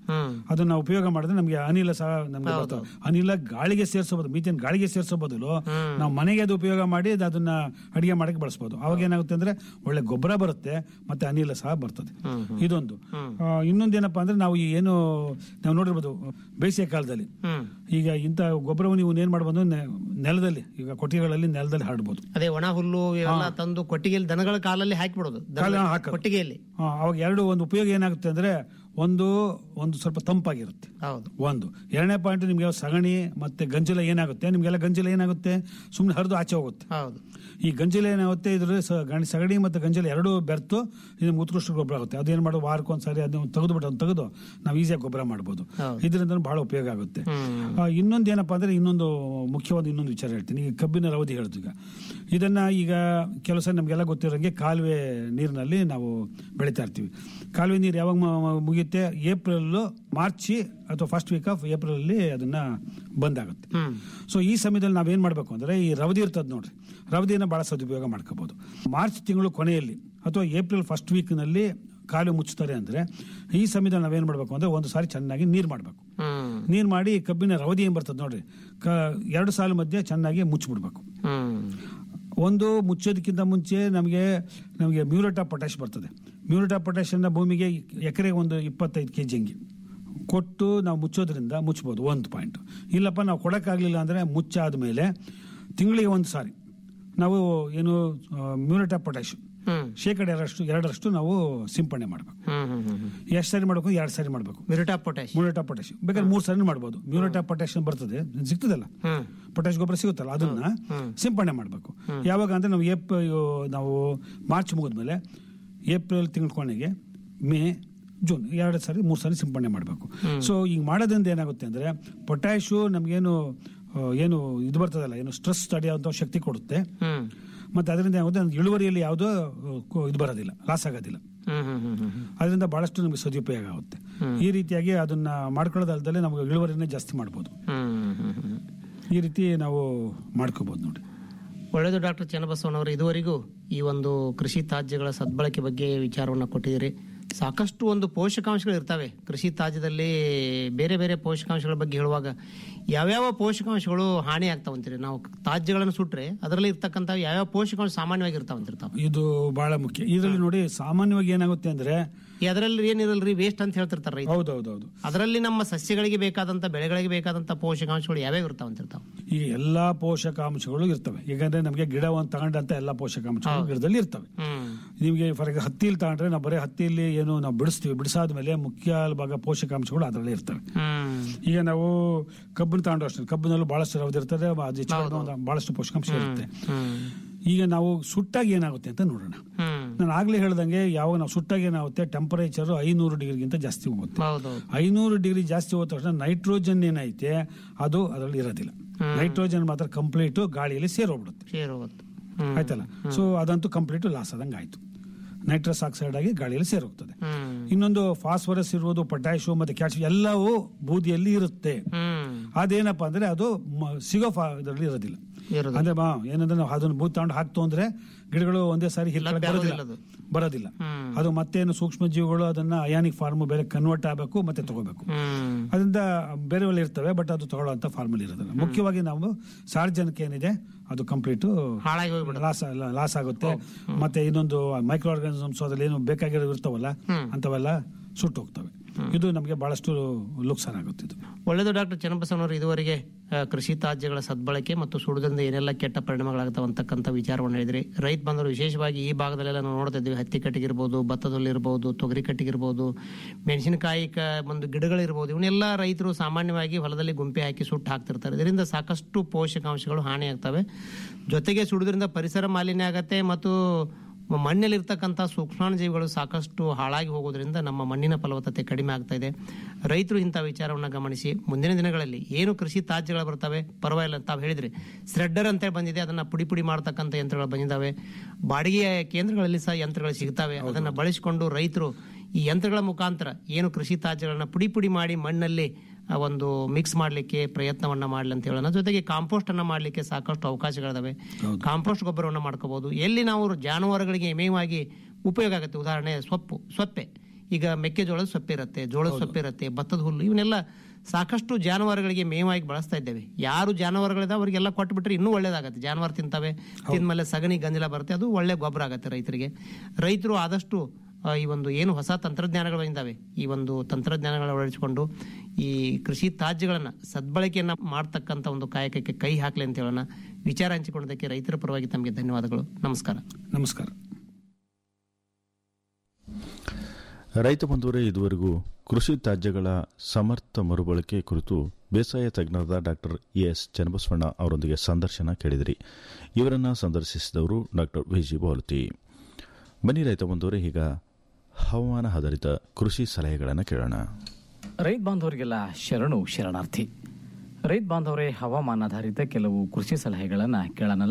S8: ಹ್ಮ್
S9: ಅದನ್ನ ಉಪಯೋಗ ಮಾಡಿದ್ರೆ ನಮಗೆ ಅನಿಲ ಸಹ ನಮ್ಗೆ ಬರ್ತವೆ ಅನಿಲ ಗಾಳಿಗೆ ಸೇರಿಸಬಹುದು ಮೀಥೇನ್ ಗಾಳಿಗೆ ಸೇರಿಸೋ ಬದಲು ನಾವು ಮನೆಗೆ ಅದು ಉಪಯೋಗ ಮಾಡಿ ಅದು ಅದನ್ನ ಅಡಿಗೆ ಮಾಡಕ್ಕೆ ಬಳಸಬಹುದು ಅವಾಗ ಏನಾಗುತ್ತೆ ಅಂದ್ರೆ ಒಳ್ಳೆ ಗೊಬ್ಬರ ಬರುತ್ತೆ ಮತ್ತೆ ಅನಿಲ ಸಹ ಬರ್ತದೆ ಇದೊಂದು ಆ, ಇನ್ನೊಂದೇನಪ್ಪಾ ಅಂದ್ರೆ ನಾವು ಈ ಏನು ನಾವು ನೋಡಿರ್ಬೋದು ಬೇಸಿಗೆ ಕಾಲದಲ್ಲಿ
S8: ಹ್ಮ್
S9: ಈಗ ಇಂಥ ಗೊಬ್ಬರವನ್ನು ನೀವು ಏನ್ ಮಾಡಬಹುದು ನೆ- ನೆಲದಲ್ಲಿ ಈಗ ಕೊಟ್ಟಿಗೆಗಳಲ್ಲಿ ನೆಲದಲ್ಲಿ ಹರಡ್ಬೋದು
S8: ಅದೇ ಒಣ ಹುಲ್ಲು ಇವೆಲ್ಲ ತಂದು ಕೊಟ್ಟಿಗೆಯಲ್ಲಿ ದನಗಳ ಕಾಲಲ್ಲಿ ಹಾಕಿಬಿಡೋದು ದನಗಳ
S9: ಕಾಲ ಹಾಕೋದು.
S8: ಕೊಟ್ಟಿಗೆಯಲ್ಲಿ
S9: ಆ, ಅವಾಗ ಎರಡು ಒಂದು ಉಪಯೋಗ ಏನಾಗುತ್ತೆ ಅಂದ್ರೆ ಒಂದು ಒಂದು ಸ್ವಲ್ಪ ತಂಪಾಗಿರುತ್ತೆ
S8: ಹೌದು
S9: ಒಂದು ಎರಡನೇ ಪಾಯಿಂಟ್ ನಿಮ್ಗೆ ಸಗಣಿ ಮತ್ತೆ ಗಂಜಲ ಏನಾಗುತ್ತೆ ನಿಮ್ಗೆಲ್ಲ ಗಂಜಲ ಏನಾಗುತ್ತೆ ಸುಮ್ಮನೆ ಹರಿದು ಆಚೆ ಹೋಗುತ್ತೆ
S8: ಹೌದು
S9: ಈ ಗಂಜಲ ಏನಾಗುತ್ತೆ ಇದ್ರ ಸ- ಗಣಿ- ಸಗಣಿ ಮತ್ತು ಗಂಜಲ ಎರಡೂ ಬೆರ್ತು ಇದು ನಿಮ್ಗೆ ಉತ್ಕೃಷ್ಟ ಗೊಬ್ಬರ ಆಗುತ್ತೆ ಅದೇನು ಮಾಡೋದು ವಾರಕ್ಕೊಂದ್ಸರಿ ಅದನ್ನ ತೆಗೆದು ಬಿಟ್ಟು ಅದನ್ನ ತೆಗೆದು ನಾವು ಈಸಿಯಾಗಿ ಗೊಬ್ಬರ ಮಾಡ್ಬೋದು
S8: ಹೌದು.
S9: ಇದರಿಂದ ಬಹಳ ಉಪಯೋಗ ಆಗುತ್ತೆ
S8: ಹ್ಮ್.
S9: ಆ, ಇನ್ನೊಂದು ಏನಪ್ಪಾ ಅಂದ್ರೆ ಇನ್ನೊಂದು ಮುಖ್ಯವಾದ ಇನ್ನೊಂದು ವಿಚಾರ ಹೇಳ್ತೀನಿ ಈಗ ಕಬ್ಬಿನ ರವದಿ ಹೇಳ್ತು ಈಗ ಇದನ್ನ ಈಗ ಕೆಲವು ಸಲ ನಮಗೆಲ್ಲ ಗೊತ್ತಿರೋಂಗೆ ಕಾಲುವೆ ನೀರಿನಲ್ಲಿ ನಾವು ಬೆಳಿತಾ ಇರ್ತೀವಿ ಕಾಲುವೆ ನೀರು ಯಾವಾಗ ಮ- ಮ- ಮುಗಿಯುತ್ತೆ ಏಪ್ರಿಲ್ ಮಾರ್ಚ್ ಅಥವಾ ಫಸ್ಟ್ ವೀಕ್ ಆಫ್ ಏಪ್ರಿಲ್ ಅಲ್ಲಿ ಅದನ್ನ ಬಂದ್ ಆಗುತ್ತೆ
S8: ಹ್ಮ್
S9: ಸೊ ಈ ಸಮಯದಲ್ಲಿ ನಾವೇನ್ ಮಾಡಬೇಕು ಅಂದ್ರೆ ಈ ರವದಿ ಇರ್ತದೆ ನೋಡ್ರಿ ರವದಿನ ಬಹಳ ಸದುಪಯೋಗ ಮಾಡ್ಕೋಬಹುದು ಮಾರ್ಚ್ ತಿಂಗಳು ಕೊನೆಯಲ್ಲಿ ಅಥವಾ ಏಪ್ರಿಲ್ ಫಸ್ಟ್ ವೀಕ್ ನಲ್ಲಿ ಕಾಲು ಮುಚ್ಚುತ್ತಾರೆ ಅಂದ್ರೆ ಈ ಸಮಯದಲ್ಲಿ ನಾವೇನ್ ಮಾಡಬೇಕು ಅಂದ್ರೆ ಒಂದು ಸಾರಿ ಚೆನ್ನಾಗಿ ನೀರ್ ಮಾಡಬೇಕು
S8: ಹ್ಮ್
S9: ನೀರ್ ಮಾಡಿ ಕಬ್ಬಿನ ರವದಿ ಏನ್ ಬರ್ತದೆ ನೋಡ್ರಿ ಕ ಎರಡು ಸಾಲು ಮಧ್ಯೆ ಚೆನ್ನಾಗಿ ಮುಚ್ಚಿಬಿಡ್ಬೇಕು
S8: ಹ್ಮ್
S9: ಒಂದು ಮುಚ್ಚೋದಕ್ಕಿಂತ ಮುಂಚೆ ನಮಗೆ ನಮಗೆ ಮ್ಯೂರೇಟ್ ಆಫ್ ಪೊಟ್ಯಾಶ್ ಬರ್ತದೆ ಮ್ಯೂರೇಟ್ ಆಫ್ ಪೊಟ್ಯಾಶ್ ಅನ್ನ ಭೂಮಿಗೆ ಎಕರೆಗೆ ಒಂದು ಇಪ್ಪತ್ತೈದು ಕೆ ಹಂಗೆ ಕೊಟ್ಟು ನಾವು ಮುಚ್ಚೋದ್ರಿಂದ ಮುಚ್ಬೋದು ಒಂದು ಪಾಯಿಂಟ್ ಇಲ್ಲಪ್ಪ ನಾವು ಕೊಡೋಕ್ಕಾಗಲಿಲ್ಲ ಅಂದರೆ ಮುಚ್ಚಾದ ಮೇಲೆ ತಿಂಗಳಿಗೆ ಒಂದು ಸಾರಿ ನಾವು ಏನು ಮ್ಯೂರೇಟ್ ಆಫ್ ಪೊಟ್ಯಾಶ್
S8: ಹ್ಮ್
S9: ಶೇಕಡ ಎರಡರಷ್ಟು ಎರಡರಷ್ಟು ನಾವು ಸಿಂಪಡಣೆ ಮಾಡಬೇಕು
S8: ಹ್ಮ್ ಹ್ಮ್ ಹ್ಮ್ ಹ್ಮ್
S9: ಎಷ್ಟು ಸಾರಿ ಮಾಡಬೇಕು ಎರಡು ಸಾರಿ ಮಾಡಬೇಕು
S8: ಮಿರಿಟಾ ಪೊಟ್ಯಾಶ್
S9: ಮ್ಯೂರೇಟ್ ಆಫ್ ಪೊಟ್ಯಾಶ್ ಬೇಕಾದ್ರೆ ಮೂರು ಸಾರಿ ಮಾಡ್ಬೋದು ಮ್ಯೂರೇಟ್ ಆಫ್ ಪೊಟ್ಯಾಶ್ ಬರ್ತದೆ ಸಿಗ್ತದಲ್ಲ
S8: ಹ್ಮ್
S9: ಪೊಟ್ಯಾಶ್ ಗೊಬ್ಬರ ಸಿಗುತ್ತಲ್ಲ ಅದನ್ನ ಸಿಂಪಡಣೆ ಮಾಡಬೇಕು ಯಾವಾಗ ಅಂದ್ರೆ ನಾವು ಏಪ್ ನಾವು ಮಾರ್ಚ್ ಮುಗಿದ್ಮೇಲೆ ಏಪ್ರಿಲ್ ತಿಂಗಳ ಕೊನೆಗೆ ಮೇ ಜೂನ್ ಎರಡು ಸಾರಿ ಮೂರು ಸಾರಿ ಸಿಂಪಡಣೆ ಮಾಡಬೇಕು ಸೊ ಈಗ ಮಾಡೋದ್ರಿಂದ ಏನಾಗುತ್ತೆ ಅಂದ್ರೆ ಪೊಟ್ಯಾಶು ನಮಗೇನು ಆ, ಏನು ಇದು ಬರ್ತದಲ್ಲ ಏನು ಸ್ಟ್ರೆಸ್ ತಡೆಯುವಂಥ ಶಕ್ತಿ ಕೊಡುತ್ತೆ
S8: ಹ್ಮ್
S9: ಮತ್ತೆ ಅದರಿಂದ ಏನಾಗುತ್ತೆ ಅಂದ್ರೆ ಇಳುವರಿಯಲ್ಲಿ ಯಾವುದೋ ಕೊ- ಇದು ಬರೋದಿಲ್ಲ ಲಾಸ್ ಆಗೋದಿಲ್ಲ
S8: ಹ್ಮ್ ಹ್ಮ್ ಹ್ಮ್ ಹ್ಮ್ ಹ್ಮ್
S9: ಅದರಿಂದ ಬಹಳಷ್ಟು ನಮಗೆ ಸದುಪಯೋಗ ಆಗುತ್ತೆ ಈ ರೀತಿಯಾಗಿ ಅದನ್ನ ಮಾಡ್ಕೊಳ್ಳೋದಲ್ದಲ್ಲೇ ನಮಗೆ ಇಳುವರಿನೇ ಜಾಸ್ತಿ ಮಾಡ್ಬೋದು
S8: ಹ್ಮ್ ಹ್ಮ್ ಹ್ಮ್
S9: ಈ ರೀತಿ ನಾವು ಮಾಡ್ಕೋಬಹುದು ನೋಡಿ
S8: ಒಳ್ಳೆಯದು ಡಾಕ್ಟರ್ ಚನ್ನಬಸವನವರು ಇದುವರೆಗೂ ಈ ಒಂದು ಕೃಷಿ ತ್ಯಾಜ್ಯಗಳ ಸದ್ಬಳಕೆ ಬಗ್ಗೆ ವಿಚಾರವನ್ನು ಕೊಟ್ಟಿದ್ದೀರಿ ಸಾಕಷ್ಟು ಒಂದು ಪೋಷಕಾಂಶಗಳು ಇರ್ತವೆ ಕೃಷಿ ತ್ಯಾಜ್ಯದಲ್ಲಿ ಬೇರೆ ಬೇರೆ ಪೋಷಕಾಂಶಗಳ ಬಗ್ಗೆ ಹೇಳುವಾಗ ಯಾವ್ಯಾವ ಪೋಷಕಾಂಶಗಳು ಹಾನಿ ಆಗ್ತಾವಂತೀರಿ ನಾವು ತ್ಯಾಜ್ಯಗಳನ್ನು ಸುಟ್ರೆ ಅದರಲ್ಲಿ ಇರ್ತಕ್ಕಂಥ ಯಾವ್ಯಾವ ಪೋಷಕಾಂಶ ಸಾಮಾನ್ಯವಾಗಿ ಇರ್ತಾವಂತಿರ್ತಾವ
S9: ಇದು ಬಹಳ ಮುಖ್ಯ ಇದರಲ್ಲಿ ನೋಡಿ ಸಾಮಾನ್ಯವಾಗಿ ಏನಾಗುತ್ತೆ ಅಂದ್ರೆ
S8: ಅದರಲ್ಲಿ ಏನಿರಲ್ರಿ ವೇಸ್ಟ್ ಅಂತ ಹೇಳ್ತಿರ್ತಾರೆ ರೈತ
S9: ಹೌದೌದೌದು
S8: ಅದರಲ್ಲಿ ನಮ್ಮ ಸಸ್ಯಗಳಿಗೆ ಬೇಕಾದಂತ ಬೆಳೆಗಳಿಗೆ ಬೇಕಾದಂತ ಪೋಷಕಾಂಶಗಳು ಯಾವ್ಯಾವ ಇರ್ತಾವಂತಿರ್ತಾವ
S9: ಈಗ ಎಲ್ಲಾ ಪೋಷಕಾಂಶಗಳು ಇರ್ತವೆ ಈಗಂದ್ರೆ ನಮಗೆ ಗಿಡ ಒಂದು ತಗೊಂಡಂತ ಎಲ್ಲಾ ಪೋಷಕಾಂಶಗಳು ಗಿಡದಲ್ಲಿ ಇರ್ತವೆ
S8: ಹ್ಮ್
S9: ನಿಮಗೆ ಫಾರ್ ಎಕ್ಸಾಂಪಲ್ ಹತ್ತಿಲಿ ತಗೊಂಡ್ರೆ ನಾವು ಬರೀ ಹತ್ತಿಲಿ ಏನು ನಾವು ಬಿಡಿಸ್ತೀವಿ ಬಿಡಿಸಾದ್ಮೇಲೆ ಮುಖ್ಯ ಭಾಗ ಪೋಷಕಾಂಶಗಳು ಅದರಲ್ಲೇ ಇರ್ತವೆ
S8: ಹ್ಮ್
S9: ಈಗ ನಾವು ಕಬ್ಬನ್ನು ತಗೊಂಡ್ರು ಅಷ್ಟೇ ಕಬ್ಬಿನಲ್ಲೂ ಬಹಳಷ್ಟು ರವದಿ ಇರ್ತದೆ ಅದು ಹೆಚ್ಚು ಕಡಿಮೆ ಒಂದು ಬಹಳಷ್ಟು ಪೋಷಕಾಂಶ ಇರುತ್ತೆ
S8: ಹ್ಮ್
S9: ಈಗ ನಾವು ಸುಟ್ಟಾಗ ಏನಾಗುತ್ತೆ ಅಂತ ನೋಡೋಣ
S8: ಹ್ಮ್
S9: ನಾನು ಆಗ್ಲೇ ಹೇಳ್ದಂಗೆ ಯಾವಾಗ ನಾವು ಸುಟ್ಟಾಗ ಏನಾಗುತ್ತೆ ಟೆಂಪರೇಚರ್ ಐನೂರು ಡಿಗ್ರಿಗಿಂತ ಜಾಸ್ತಿ ಹೋಗುತ್ತೆ
S8: ಹೌದು
S9: ಐನೂರು ಡಿಗ್ರಿ ಜಾಸ್ತಿ ಹೋದ ತಕ್ಷಣ ನೈಟ್ರೋಜನ್ ಏನೈತೆ ಅದು ಅದರಲ್ಲಿ ಇರೋದಿಲ್ಲ ನೈಟ್ರೋಜನ್ ಮಾತ್ರ ಕಂಪ್ಲೀಟ್ ಗಾಳಿಯಲ್ಲಿ ಸೇರೋಗ್ಬಿಡುತ್ತೆ
S8: ಶೇರ್ ಹೋಗುತ್ತೆ ಹ್ಮ್
S9: ಆಯ್ತಲ್ಲ ಸೊ ಅದಂತೂ ಕಂಪ್ಲೀಟ್ ಲಾಸ್ ಆದಂಗೆ ಆಯ್ತು ನೈಟ್ರಸ್ ಆಕ್ಸೈಡ್ ಆಗಿ ಗಾಳಿಯಲ್ಲಿ ಸೇರೋಗ್ತದೆ
S8: ಹ್ಮ್
S9: ಇನ್ನೊಂದು ಫಾಸ್ಫರಸ್ ಇರುವುದು ಪೊಟ್ಯಾಶಿಯಂ ಮತ್ತೆ ಕ್ಯಾಲ್ಸಿಯಂ ಎಲ್ಲವೂ ಬೂದಿಯಲ್ಲಿ ಇರುತ್ತೆ
S8: ಹ್ಮ್
S9: ಅದೇನಪ್ಪ ಅಂದ್ರೆ ಅದು ಮ- ಸಿಗೋ ಫಾ- ಇದರಲ್ಲಿ ಇರೋದಿಲ್ಲ
S8: ಇರೋದು
S9: ಅಂದ್ರೆ ಬಾ ಏನಂದ್ರೆ ನಾವು ಅದನ್ನ ಬೂತ್ ತಗೊಂಡು ಹಾಕ್ತು ಅಂದ್ರೆ ಗಿಡಗಳು ಒಂದೇ ಸಾರಿ ಹಿರ್ಕೊಳಕ್
S8: ಲಭ್ಯ
S9: ಬರೋದಿಲ್ಲ
S8: ಆಗೋದಿಲ್ಲ
S9: ಬರೋದಿಲ್ಲ
S8: ಹ್ಮ್.
S9: ಅದು ಮತ್ತೇನು ಸೂಕ್ಷ್ಮ ಜೀವಿಗಳು ಅದನ್ನ ಅಯಾನಿಕ್ ಫಾರ್ಮ್ ಬೇರೆ ಕನ್ವರ್ಟ್ ಆಗಬೇಕು ಮತ್ತೆ ತಗೋಬೇಕು
S8: ಹ್ಮ್
S9: ಅದರಿಂದ ಬೇರೆ ಇರ್ತವೆ ಬಟ್ ಅದು ತಗೊಳ್ಳೋಂಥ ಫಾರ್ಮಲ್ ಇರೋದಿಲ್ಲ ಮುಖ್ಯವಾಗಿ ನಾವು ಸಾರ್ವಜನಿಕ ಏನಿದೆ ಅದು ಕಂಪ್ಲೀಟ್
S8: ಹಾಳಾಗಿ ಹೋಗ್ಬಿಡುತ್ತೆ
S9: ಲಾಸ್ ಲಾಸ್ ಆಗುತ್ತೆ ಮತ್ತೆ ಇನ್ನೊಂದು ಮೈಕ್ರೋ ಆರ್ಗಾನಿಸಮ್ಸ್ ಅದ್ರಲ್ಲಿ ಏನು ಬೇಕಾಗಿರೋ ಇರ್ತಾವಲ್ಲ ಅಂತವೆಲ್ಲ ಸುಟ್ಟು ಹೋಗ್ತವೆ ಇದು ನಮಗೆ ಬಹಳಷ್ಟು ಲುಕ್ಸಾನ್ ಆಗುತ್ತೆ ಇದು
S8: ಒಳ್ಳೆಯದು ಡಾಕ್ಟರ್ ಚನ್ನಬಸವನವರು ಇದುವರೆಗೆ ಆ, ಕೃಷಿ ತ್ಯಾಜ್ಯಗಳ ಸದ್ಬಳಕೆ ಮತ್ತು ಸುಡುವುದರಿಂದ ಏನೆಲ್ಲ ಕೆಟ್ಟ ಪರಿಣಾಮಗಳಾಗ್ತಾವ ಅಂತಕ್ಕಂಥ ವಿಚಾರವನ್ನು ಹೇಳಿದ್ರಿ ರೈತ ಬಂದರು ವಿಶೇಷವಾಗಿ ಈ ಭಾಗದಲ್ಲೆಲ್ಲ ನಾವು ನೋಡ್ತಾ ಇದ್ದೀವಿ ಹತ್ತಿ ಕಟ್ಟಿಗಿರ್ಬೋದು ಭತ್ತದಲ್ಲಿರ್ಬೋದು ತೊಗರಿ ಕಟ್ಟಿಗಿರ್ಬೋದು ಮೆಣಸಿನಕಾಯಿ ಕ ಒಂದು ಗಿಡಗಳಿರ್ಬೋದು ಇವನ್ನೆಲ್ಲ ರೈತರು ಸಾಮಾನ್ಯವಾಗಿ ಹೊಲದಲ್ಲಿ ಗುಂಪೆ ಹಾಕಿ ಸುಟ್ಟು ಹಾಕ್ತಿರ್ತಾರೆ ಇದರಿಂದ ಸಾಕಷ್ಟು ಪೋಷಕಾಂಶಗಳು ಹಾನಿ ಆಗ್ತವೆ ಜೊತೆಗೆ ಸುಡುವುದರಿಂದ ಪರಿಸರ ಮಾಲಿನ್ಯ ಆಗತ್ತೆ ಮತ್ತು ಮಣ್ಣಲ್ಲಿರ್ತಕ್ಕಂಥ ಸೂಕ್ಷ್ಮಾಣುಜೀವಿಗಳು ಸಾಕಷ್ಟು ಹಾಳಾಗಿ ಹೋಗೋದ್ರಿಂದ ನಮ್ಮ ಮಣ್ಣಿನ ಫಲವತ್ತತೆ ಕಡಿಮೆ ಆಗ್ತಾ ಇದೆ ರೈತರು ಇಂಥ ವಿಚಾರವನ್ನು ಗಮನಿಸಿ ಮುಂದಿನ ದಿನಗಳಲ್ಲಿ ಏನು ಕೃಷಿ ತ್ಯಾಜ್ಯಗಳು ಬರ್ತವೆ ಪರವಾಗಿಲ್ಲ ತಾವು ಹೇಳಿದ್ರಿ ಸ್ರೆಡ್ಡರ್ ಅಂತ ಬಂದಿದೆ ಅದನ್ನ ಪುಡಿ ಪುಡಿ ಮಾಡತಕ್ಕಂಥ ಯಂತ್ರಗಳು ಬಂದಿದ್ದಾವೆ ಬಾಡಿಗೆಯ ಕೇಂದ್ರಗಳಲ್ಲಿ ಸಹ ಯಂತ್ರಗಳು ಸಿಗ್ತವೆ ಅದನ್ನ ಬಳಸಿಕೊಂಡು ರೈತರು ಈ ಯಂತ್ರಗಳ ಮುಖಾಂತರ ಏನು ಕೃಷಿ ತ್ಯಾಜ್ಯಗಳನ್ನ ಪುಡಿ ಪುಡಿ ಮಾಡಿ ಮಣ್ಣಲ್ಲಿ ಆ ಒಂದು ಮಿಕ್ಸ್ ಮಾಡಲಿಕ್ಕೆ ಪ್ರಯತ್ನವನ್ನ ಮಾಡಲಿ ಅಂತ ಹೇಳೋಣ ಜೊತೆಗೆ ಕಾಂಪೋಸ್ಟ್ ಅನ್ನ ಮಾಡಲಿಕ್ಕೆ ಸಾಕಷ್ಟು ಅವಕಾಶಗಳಿದಾವೆ ಕಾಂಪೋಸ್ಟ್ ಗೊಬ್ಬರವನ್ನು ಮಾಡ್ಕೋಬಹುದು ಎಲ್ಲಿ ನಾವು ಜಾನುವಾರುಗಳಿಗೆ ಮೇವಾಗಿ ಉಪಯೋಗ ಆಗುತ್ತೆ ಉದಾಹರಣೆ ಸೊಪ್ಪು ಸೊಪ್ಪೆ ಈಗ ಮೆಕ್ಕೆಜೋಳದ ಸೊಪ್ಪಿರುತ್ತೆ ಜೋಳದ ಸೊಪ್ಪಿರುತ್ತೆ ಭತ್ತದ ಹುಲ್ಲು ಇವನ್ನೆಲ್ಲ ಸಾಕಷ್ಟು ಜಾನುವಾರುಗಳಿಗೆ ಮೇವಾಗಿ ಬಳಸ್ತಾ ಇದ್ದೇವೆ ಯಾರು ಜಾನುವಾರುಗಳಿದೆ ಅವರಿಗೆಲ್ಲ ಕೊಟ್ಬಿಟ್ರೆ ಇನ್ನೂ ಒಳ್ಳೇದಾಗತ್ತೆ ಜಾನುವಾರು ತಿಂತವೆ ತಿಂದ್ಮೇಲೆ ಸಗಣಿ ಗಂಜಲ ಬರುತ್ತೆ ಅದು ಒಳ್ಳೆ ಗೊಬ್ಬರ ಆಗತ್ತೆ ರೈತರಿಗೆ ರೈತರು ಆದಷ್ಟು ಆ, ಈ ಒಂದು ಏನು ಹೊಸ ತಂತ್ರಜ್ಞಾನಗಳು ಬಂದಿದ್ದಾವೆ ಈ ಒಂದು ತಂತ್ರಜ್ಞಾನಗಳ ಅಳವಡಿಸಿಕೊಂಡು ಈ ಕೃಷಿ ತ್ಯಾಜ್ಯಗಳನ್ನ ಸದ್ಬಳಕೆಯನ್ನ ಮಾಡ್ತಕ್ಕಂಥ ಒಂದು ಕಾಯಕಕ್ಕೆ ಕೈ ಹಾಕ್ಲಿ ಅಂತ ಹೇಳೋಣ ವಿಚಾರ ಹಂಚಿಕೊಂಡದಕ್ಕೆ ರೈತರ ಪರವಾಗಿ ತಮಗೆ ಧನ್ಯವಾದಗಳು ನಮಸ್ಕಾರ
S9: ನಮಸ್ಕಾರ
S5: ರೈತ ಬಂಧುವರೇ ಇದುವರೆಗೂ ಕೃಷಿ ತ್ಯಾಜ್ಯಗಳ ಸಮರ್ಥ ಮರುಬಳಕೆ ಕುರಿತು ಬೇಸಾಯ ತಜ್ಞರಾದ ಡಾಕ್ಟರ್ ಎಸ್ ಚನ್ನಬಸವಣ್ಣ ಅವರೊಂದಿಗೆ ಸಂದರ್ಶನ ಕೇಳಿದಿರಿ ಇವರನ್ನ ಸಂದರ್ಶಿಸಿದವರು ಡಾಕ್ಟರ್ ವಿಜಿ ಬಾಲತಿ ಬನ್ನಿ ರೈತ ಬಂಧುವರೇ ಈಗ ಹವಾಮಾನ ಆಧಾರಿತ ಕೃಷಿ ಸಲಹೆಗಳನ್ನು ಕೇಳೋಣ
S10: ರೈತ ಬಾಂಧವರಿಗೆಲ್ಲ ಶರಣು ಶರಣಾರ್ಥಿ ರೈತ ಬಾಂಧವರೇ ಹವಾಮಾನಾಧಾರಿತ ಕೆಲವು ಕೃಷಿ ಸಲಹೆಗಳನ್ನು ಕೇಳೋಣಲ್ಲ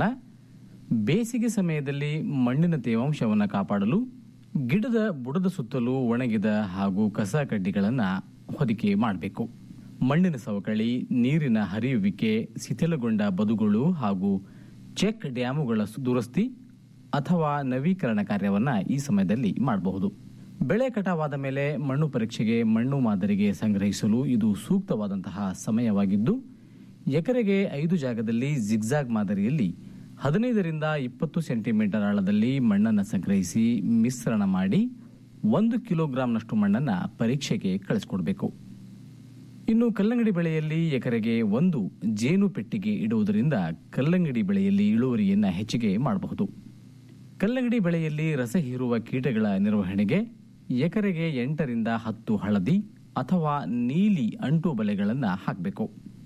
S10: ಬೇಸಿಗೆ ಸಮಯದಲ್ಲಿ ಮಣ್ಣಿನ ತೇವಾಂಶವನ್ನು ಕಾಪಾಡಲು ಗಿಡದ ಬುಡದ ಸುತ್ತಲೂ ಒಣಗಿದ ಹಾಗೂ ಕಸ ಕಡ್ಡಿಗಳನ್ನು ಹೊದಿಕೆ ಮಾಡಬೇಕು ಮಣ್ಣಿನ ಸವಕಳಿ ನೀರಿನ ಹರಿಯುವಿಕೆ ಶಿಥಿಲಗೊಂಡ ಬದುಗಳು ಹಾಗೂ ಚೆಕ್ ಡ್ಯಾಮುಗಳ ದುರಸ್ತಿ ಅಥವಾ ನವೀಕರಣ ಕಾರ್ಯವನ್ನು ಈ ಸಮಯದಲ್ಲಿ ಮಾಡಬಹುದು ಬೆಳೆ ಕಟಾವಾದ ಮೇಲೆ ಮಣ್ಣು ಪರೀಕ್ಷೆಗೆ ಮಣ್ಣು ಮಾದರಿಗೆ ಸಂಗ್ರಹಿಸಲು ಇದು ಸೂಕ್ತವಾದಂತಹ ಸಮಯವಾಗಿದ್ದು ಎಕರೆಗೆ ಐದು ಜಾಗದಲ್ಲಿ ಜಿಗ್ಜಾಗ್ ಮಾದರಿಯಲ್ಲಿ ಹದಿನೈದರಿಂದ ಇಪ್ಪತ್ತು ಸೆಂಟಿಮೀಟರ್ ಆಳದಲ್ಲಿ ಮಣ್ಣನ್ನು ಸಂಗ್ರಹಿಸಿ ಮಿಶ್ರಣ ಮಾಡಿ ಒಂದು ಕಿಲೋಗ್ರಾಂನಷ್ಟು ಮಣ್ಣನ್ನು ಪರೀಕ್ಷೆಗೆ ಕಳಿಸ್ಕೊಡ್ಬೇಕು ಇನ್ನು ಕಲ್ಲಂಗಡಿ ಬೆಳೆಯಲ್ಲಿ ಎಕರೆಗೆ ಒಂದು ಜೇನು ಪೆಟ್ಟಿಗೆ ಇಡುವುದರಿಂದ ಕಲ್ಲಂಗಡಿ ಬೆಳೆಯಲ್ಲಿ ಇಳುವರಿಯನ್ನು ಹೆಚ್ಚಿಗೆ ಮಾಡಬಹುದು ಕಲ್ಲಂಗಡಿ ಬೆಳೆಯಲ್ಲಿ ರಸ ಹೀರುವ ಕೀಟಗಳ ನಿರ್ವಹಣೆಗೆ ಎಕರೆಗೆ ಎಂಟರಿಂದ ಹತ್ತು ಹಳದಿ ಅಥವಾ ನೀಲಿ ಅಂಟು ಬಲೆಗಳನ್ನು ಹಾಕಬೇಕು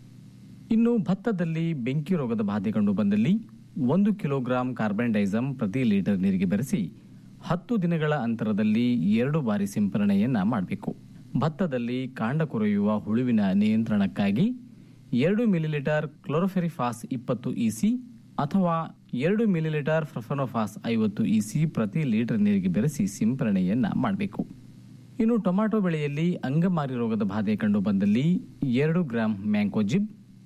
S10: ಇನ್ನು ಭತ್ತದಲ್ಲಿ ಬೆಂಕಿ ರೋಗದ ಬಾಧೆ ಕಂಡು ಬಂದಲ್ಲಿ ಒಂದು ಕಿಲೋಗ್ರಾಂ ಕಾರ್ಬನ್ ಡೈಸಮ್ ಪ್ರತಿ ಲೀಟರ್ ನೀರಿಗೆ ಬೆರೆಸಿ ಹತ್ತು ದಿನಗಳ ಅಂತರದಲ್ಲಿ ಎರಡು ಬಾರಿ ಸಿಂಪರಣೆಯನ್ನ ಮಾಡಬೇಕು ಭತ್ತದಲ್ಲಿ ಕಾಂಡ ಕೊರೆಯುವ ಹುಳುವಿನ ನಿಯಂತ್ರಣಕ್ಕಾಗಿ ಎರಡು ಮಿಲಿಲೀಟರ್ ಕ್ಲೋರೋಫೆರಿಫಾಸ್ ಇಪ್ಪತ್ತು ಇಸಿ ಅಥವಾ ಎರಡು ಮಿಲಿಲೀಟರ್ ಫ್ರಫನೋಫಾಸ್ ಐವತ್ತು ಇಸಿ ಪ್ರತಿ ಲೀಟರ್ ನೀರಿಗೆ ಬೆರೆಸಿ ಸಿಂಪರಣೆಯನ್ನ ಮಾಡಬೇಕು ಇನ್ನು ಟೊಮ್ಯಾಟೊ ಬೆಳೆಯಲ್ಲಿ ಅಂಗಮಾರಿ ರೋಗದ ಬಾಧೆ ಕಂಡು ಬಂದಲ್ಲಿ ಎರಡು ಗ್ರಾಂ ಮ್ಯಾಂಕೋಜಿಬ್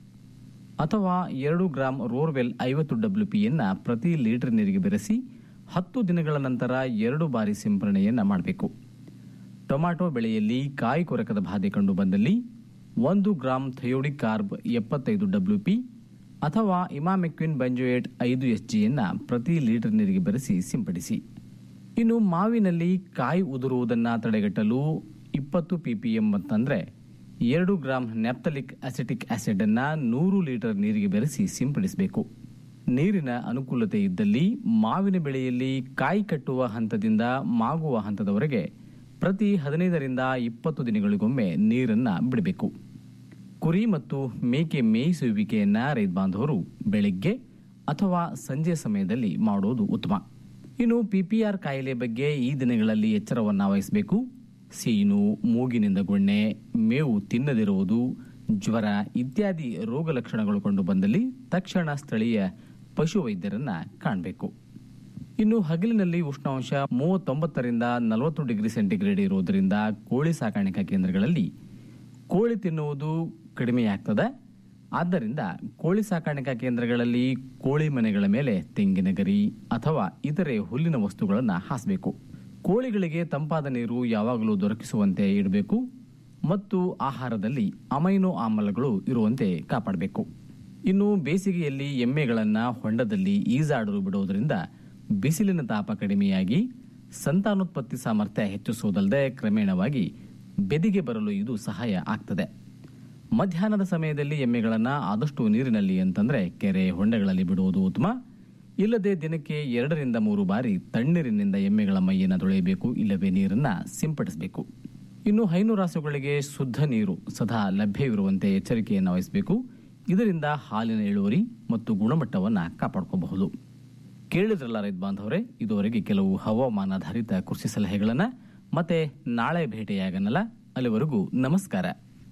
S10: ಅಥವಾ ಎರಡು ಗ್ರಾಂ ರೋರ್ವೆಲ್ ಐವತ್ತು ಡಬ್ಲ್ಯೂ ಪಿಯನ್ನ ಪ್ರತಿ ಲೀಟರ್ ನೀರಿಗೆ ಬೆರೆಸಿ ಹತ್ತು ದಿನಗಳ ನಂತರ ಎರಡು ಬಾರಿ ಸಿಂಪರಣೆಯನ್ನ ಮಾಡಬೇಕು ಟೊಮ್ಯಾಟೊ ಬೆಳೆಯಲ್ಲಿ ಕಾಯಿ ಕೊರಕದ ಬಾಧೆ ಕಂಡು ಬಂದಲ್ಲಿ ಒಂದು ಗ್ರಾಂ ಥಯೋಡಿಕ್ ಕಾರ್ಬ್ ಎಪ್ಪತ್ತೈದು ಡಬ್ಲ್ಯೂ ಪಿ ಅಥವಾ ಇಮಾಮೆಕ್ವಿನ್ ಬಂಜೋಯೇಟ್ ಐದು ಎಸ್ ಜಿಯನ್ನ ಪ್ರತಿ ಲೀಟರ್ ನೀರಿಗೆ ಬೆರೆಸಿ ಸಿಂಪಡಿಸಿ ಇನ್ನು ಮಾವಿನಲ್ಲಿ ಕಾಯಿ ಉದುರುವುದನ್ನು ತಡೆಗಟ್ಟಲು ಇಪ್ಪತ್ತು ಪಿಪಿಎಂ ಅಂತಂದ್ರೆ ಎರಡು ಗ್ರಾಂ ನ್ಯಾಪ್ತಲಿಕ್ ಅಸಿಟಿಕ್ ಆಸಿಡ್ ಅನ್ನ ನೂರು ಲೀಟರ್ ನೀರಿಗೆ ಬೆರೆಸಿ ಸಿಂಪಡಿಸಬೇಕು ನೀರಿನ ಅನುಕೂಲತೆ ಇದ್ದಲ್ಲಿ ಮಾವಿನ ಬೆಳೆಯಲ್ಲಿ ಕಾಯಿ ಕಟ್ಟುವ ಹಂತದಿಂದ ಮಾಗುವ ಹಂತದವರೆಗೆ ಪ್ರತಿ ಹದಿನೈದರಿಂದ ಇಪ್ಪತ್ತು ದಿನಗಳಿಗೊಮ್ಮೆ ನೀರನ್ನ ಬಿಡಬೇಕು ಕುರಿ ಮತ್ತು ಮೇಕೆ ಮೇಯಿಸುವಿಕೆಯನ್ನ ರೈತ ಬಾಂಧವರು ಬೆಳಿಗ್ಗೆ ಅಥವಾ ಸಂಜೆ ಸಮಯದಲ್ಲಿ ಮಾಡೋದು ಉತ್ತಮ ಇನ್ನು ಪಿಪಿಆರ್ ಕಾಯಿಲೆ ಬಗ್ಗೆ ಈ ದಿನಗಳಲ್ಲಿ ಎಚ್ಚರವನ್ನ ವಹಿಸಬೇಕು ಸೀನು ಮೂಗಿನಿಂದ ಗೊಣ್ಣೆ ಮೇವು ತಿನ್ನದಿರುವುದು ಜ್ವರ ಇತ್ಯಾದಿ ರೋಗ ಲಕ್ಷಣಗಳು ಕಂಡು ಬಂದಲ್ಲಿ ತಕ್ಷಣ ಸ್ಥಳೀಯ ಪಶು ವೈದ್ಯರನ್ನ ಕಾಣಬೇಕು ಇನ್ನು ಹಗಲಿನಲ್ಲಿ ಉಷ್ಣಾಂಶ ಮೂವತ್ತೊಂಬತ್ತರಿಂದ ನಲವತ್ತು ಡಿಗ್ರಿ ಸೆಂಟಿಗ್ರೇಡ್ ಇರುವುದರಿಂದ ಕೋಳಿ ಸಾಕಾಣಿಕಾ ಕೇಂದ್ರಗಳಲ್ಲಿ ಕೋಳಿ ತಿನ್ನುವುದು ಕಡಿಮೆಯಾಗ್ತದೆ ಆದ್ದರಿಂದ ಕೋಳಿ ಸಾಕಾಣಿಕಾ ಕೇಂದ್ರಗಳಲ್ಲಿ ಕೋಳಿ ಮನೆಗಳ ಮೇಲೆ ತೆಂಗಿನ ಗರಿ ಅಥವಾ ಇತರೆ ಹುಲ್ಲಿನ ವಸ್ತುಗಳನ್ನು ಹಾಸಬೇಕು ಕೋಳಿಗಳಿಗೆ ತಂಪಾದ ನೀರು ಯಾವಾಗಲೂ ದೊರಕಿಸುವಂತೆ ಇಡಬೇಕು ಮತ್ತು ಆಹಾರದಲ್ಲಿ ಅಮೈನೋ ಆಮ್ಲಗಳು ಇರುವಂತೆ ಕಾಪಾಡಬೇಕು ಇನ್ನು ಬೇಸಿಗೆಯಲ್ಲಿ ಎಮ್ಮೆಗಳನ್ನು ಹೊಂಡದಲ್ಲಿ ಈಜಾಡಲು ಬಿಡುವುದರಿಂದ ಬಿಸಿಲಿನ ತಾಪ ಕಡಿಮೆಯಾಗಿ ಸಂತಾನೋತ್ಪತ್ತಿ ಸಾಮರ್ಥ್ಯ ಹೆಚ್ಚಿಸುವುದಲ್ಲದೆ ಕ್ರಮೇಣವಾಗಿ ಬೆದಿಗೆ ಬರಲು ಇದು ಸಹಾಯ ಆಗ್ತದೆ ಮಧ್ಯಾಹ್ನದ ಸಮಯದಲ್ಲಿ ಎಮ್ಮೆಗಳನ್ನು ಆದಷ್ಟು ನೀರಿನಲ್ಲಿ ಅಂತಂದ್ರೆ ಕೆರೆ ಹೊಂಡಗಳಲ್ಲಿ ಬಿಡುವುದು ಉತ್ತಮ ಇಲ್ಲದೆ ದಿನಕ್ಕೆ ಎರಡರಿಂದ ಮೂರು ಬಾರಿ ತಣ್ಣೀರಿನಿಂದ ಎಮ್ಮೆಗಳ ಮೈಯನ್ನು ತೊಳೆಯಬೇಕು ಇಲ್ಲವೇ ನೀರನ್ನ ಸಿಂಪಡಿಸಬೇಕು ಇನ್ನು ಹೈನುರಾಸುಗಳಿಗೆ ಶುದ್ಧ ನೀರು ಸದಾ ಲಭ್ಯವಿರುವಂತೆ ಎಚ್ಚರಿಕೆಯನ್ನು ವಹಿಸಬೇಕು ಇದರಿಂದ ಹಾಲಿನ ಇಳುವರಿ ಮತ್ತು ಗುಣಮಟ್ಟವನ್ನು ಕಾಪಾಡ್ಕೋಬಹುದು ಕೇಳಿದ್ರಲ್ಲ ರೈತ ಬಾಂಧವರೇ ಇದುವರೆಗೆ ಕೆಲವು ಹವಾಮಾನಾಧಾರಿತ ಕೃಷಿ ಸಲಹೆಗಳನ್ನ ಮತ್ತೆ ನಾಳೆ ಭೇಟಿಯಾಗನಲ್ಲ ಅಲ್ಲಿವರೆಗೂ ನಮಸ್ಕಾರ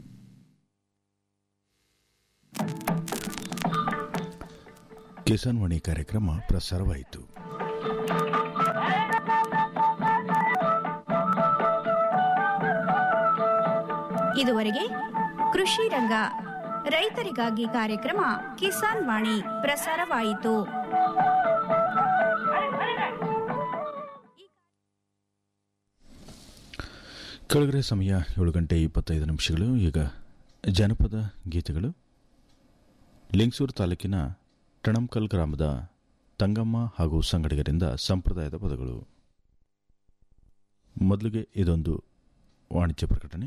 S5: ಕಿಸಾನ್ ವಾಣಿ ಕಾರ್ಯಕ್ರಮ ಪ್ರಸಾರವಾಯಿತು
S6: ಇದುವರೆಗೆ ಕೃಷಿ ರಂಗ ರೈತರಿಗಾಗಿ ಕಾರ್ಯಕ್ರಮ ಕಿಸಾನ್ ವಾಣಿ ಪ್ರಸಾರವಾಯಿತು
S5: ಕೆಳಗಡೆ ಸಮಯ ಏಳು ಗಂಟೆ ಇಪ್ಪತ್ತೈದು ನಿಮಿಷಗಳು ಈಗ ಜನಪದ ಗೀತೆಗಳು ಲಿಂಗಸೂರು ತಾಲೂಕಿನ ಟಣಂಕಲ್ ಗ್ರಾಮದ ತಂಗಮ್ಮ ಹಾಗೂ ಸಂಗಡಿಗರಿಂದ ಸಂಪ್ರದಾಯದ ಪದಗಳು ಮೊದಲಿಗೆ ಇದೊಂದು ವಾಣಿಜ್ಯ ಪ್ರಕಟಣೆ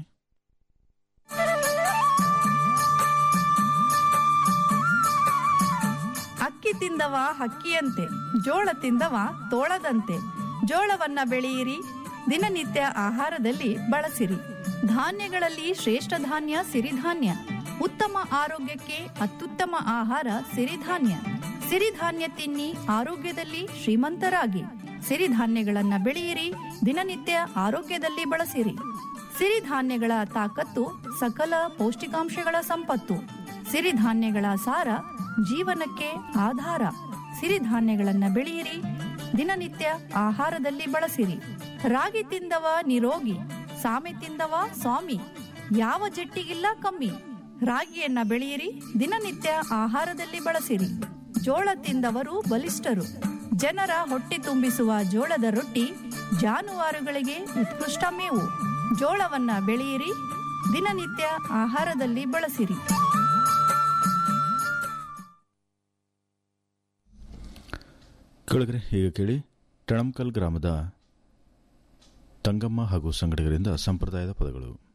S11: ಅಕ್ಕಿ ತಿಂದವ ಹಕ್ಕಿಯಂತೆ ಜೋಳ ತಿಂದವ ತೋಳದಂತೆ ಜೋಳವನ್ನ ಬೆಳೆಯಿರಿ ದಿನನಿತ್ಯ ಆಹಾರದಲ್ಲಿ ಬಳಸಿರಿ ಧಾನ್ಯಗಳಲ್ಲಿ ಶ್ರೇಷ್ಠ ಧಾನ್ಯ ಸಿರಿಧಾನ್ಯ ಉತ್ತಮ ಆರೋಗ್ಯಕ್ಕೆ ಅತ್ಯುತ್ತಮ ಆಹಾರ ಸಿರಿಧಾನ್ಯ ಸಿರಿಧಾನ್ಯ ತಿನ್ನಿ ಆರೋಗ್ಯದಲ್ಲಿ ಶ್ರೀಮಂತರಾಗಿ ಸಿರಿಧಾನ್ಯಗಳನ್ನ ಬೆಳೆಯಿರಿ ದಿನನಿತ್ಯ ಆರೋಗ್ಯದಲ್ಲಿ ಬಳಸಿರಿ ಸಿರಿಧಾನ್ಯಗಳ ತಾಕತ್ತು ಸಕಲ ಪೌಷ್ಟಿಕಾಂಶಗಳ ಸಂಪತ್ತು ಸಿರಿಧಾನ್ಯಗಳ ಸಾರ ಜೀವನಕ್ಕೆ ಆಧಾರ ಸಿರಿಧಾನ್ಯಗಳನ್ನ ಬೆಳೆಯಿರಿ ದಿನನಿತ್ಯ ಆಹಾರದಲ್ಲಿ ಬಳಸಿರಿ ರಾಗಿ ತಿಂದವ ನಿರೋಗಿ ಸಾಮೆ ತಿಂದವ ಸ್ವಾಮಿ ಯಾವ ಜಟ್ಟಿಗಿಲ್ಲ ಕಮ್ಮಿ ರಾಗಿಯನ್ನ ಬೆಳೆಯಿರಿ ದಿನನಿತ್ಯ ಆಹಾರದಲ್ಲಿ ಬಳಸಿರಿ ಜೋಳ ತಿಂದವರು ಬಲಿಷ್ಠರು ಜನರ ಹೊಟ್ಟೆ ತುಂಬಿಸುವ ಜೋಳದ ರೊಟ್ಟಿ ಜಾನುವಾರುಗಳಿಗೆ ಉತ್ಕೃಷ್ಟ ಮೇವು ಜೋಳವನ್ನ ಬೆಳೆಯಿರಿ ದಿನನಿತ್ಯ ಆಹಾರದಲ್ಲಿ ಬಳಸಿರಿ
S5: ಕೆಳಗಡೆ ಈಗ ಕೇಳಿ ಟಣಂಕಲ್ ಗ್ರಾಮದ ತಂಗಮ್ಮ ಹಾಗೂ ಸಂಗಡಿಗರಿಂದ ಸಂಪ್ರದಾಯದ ಪದಗಳು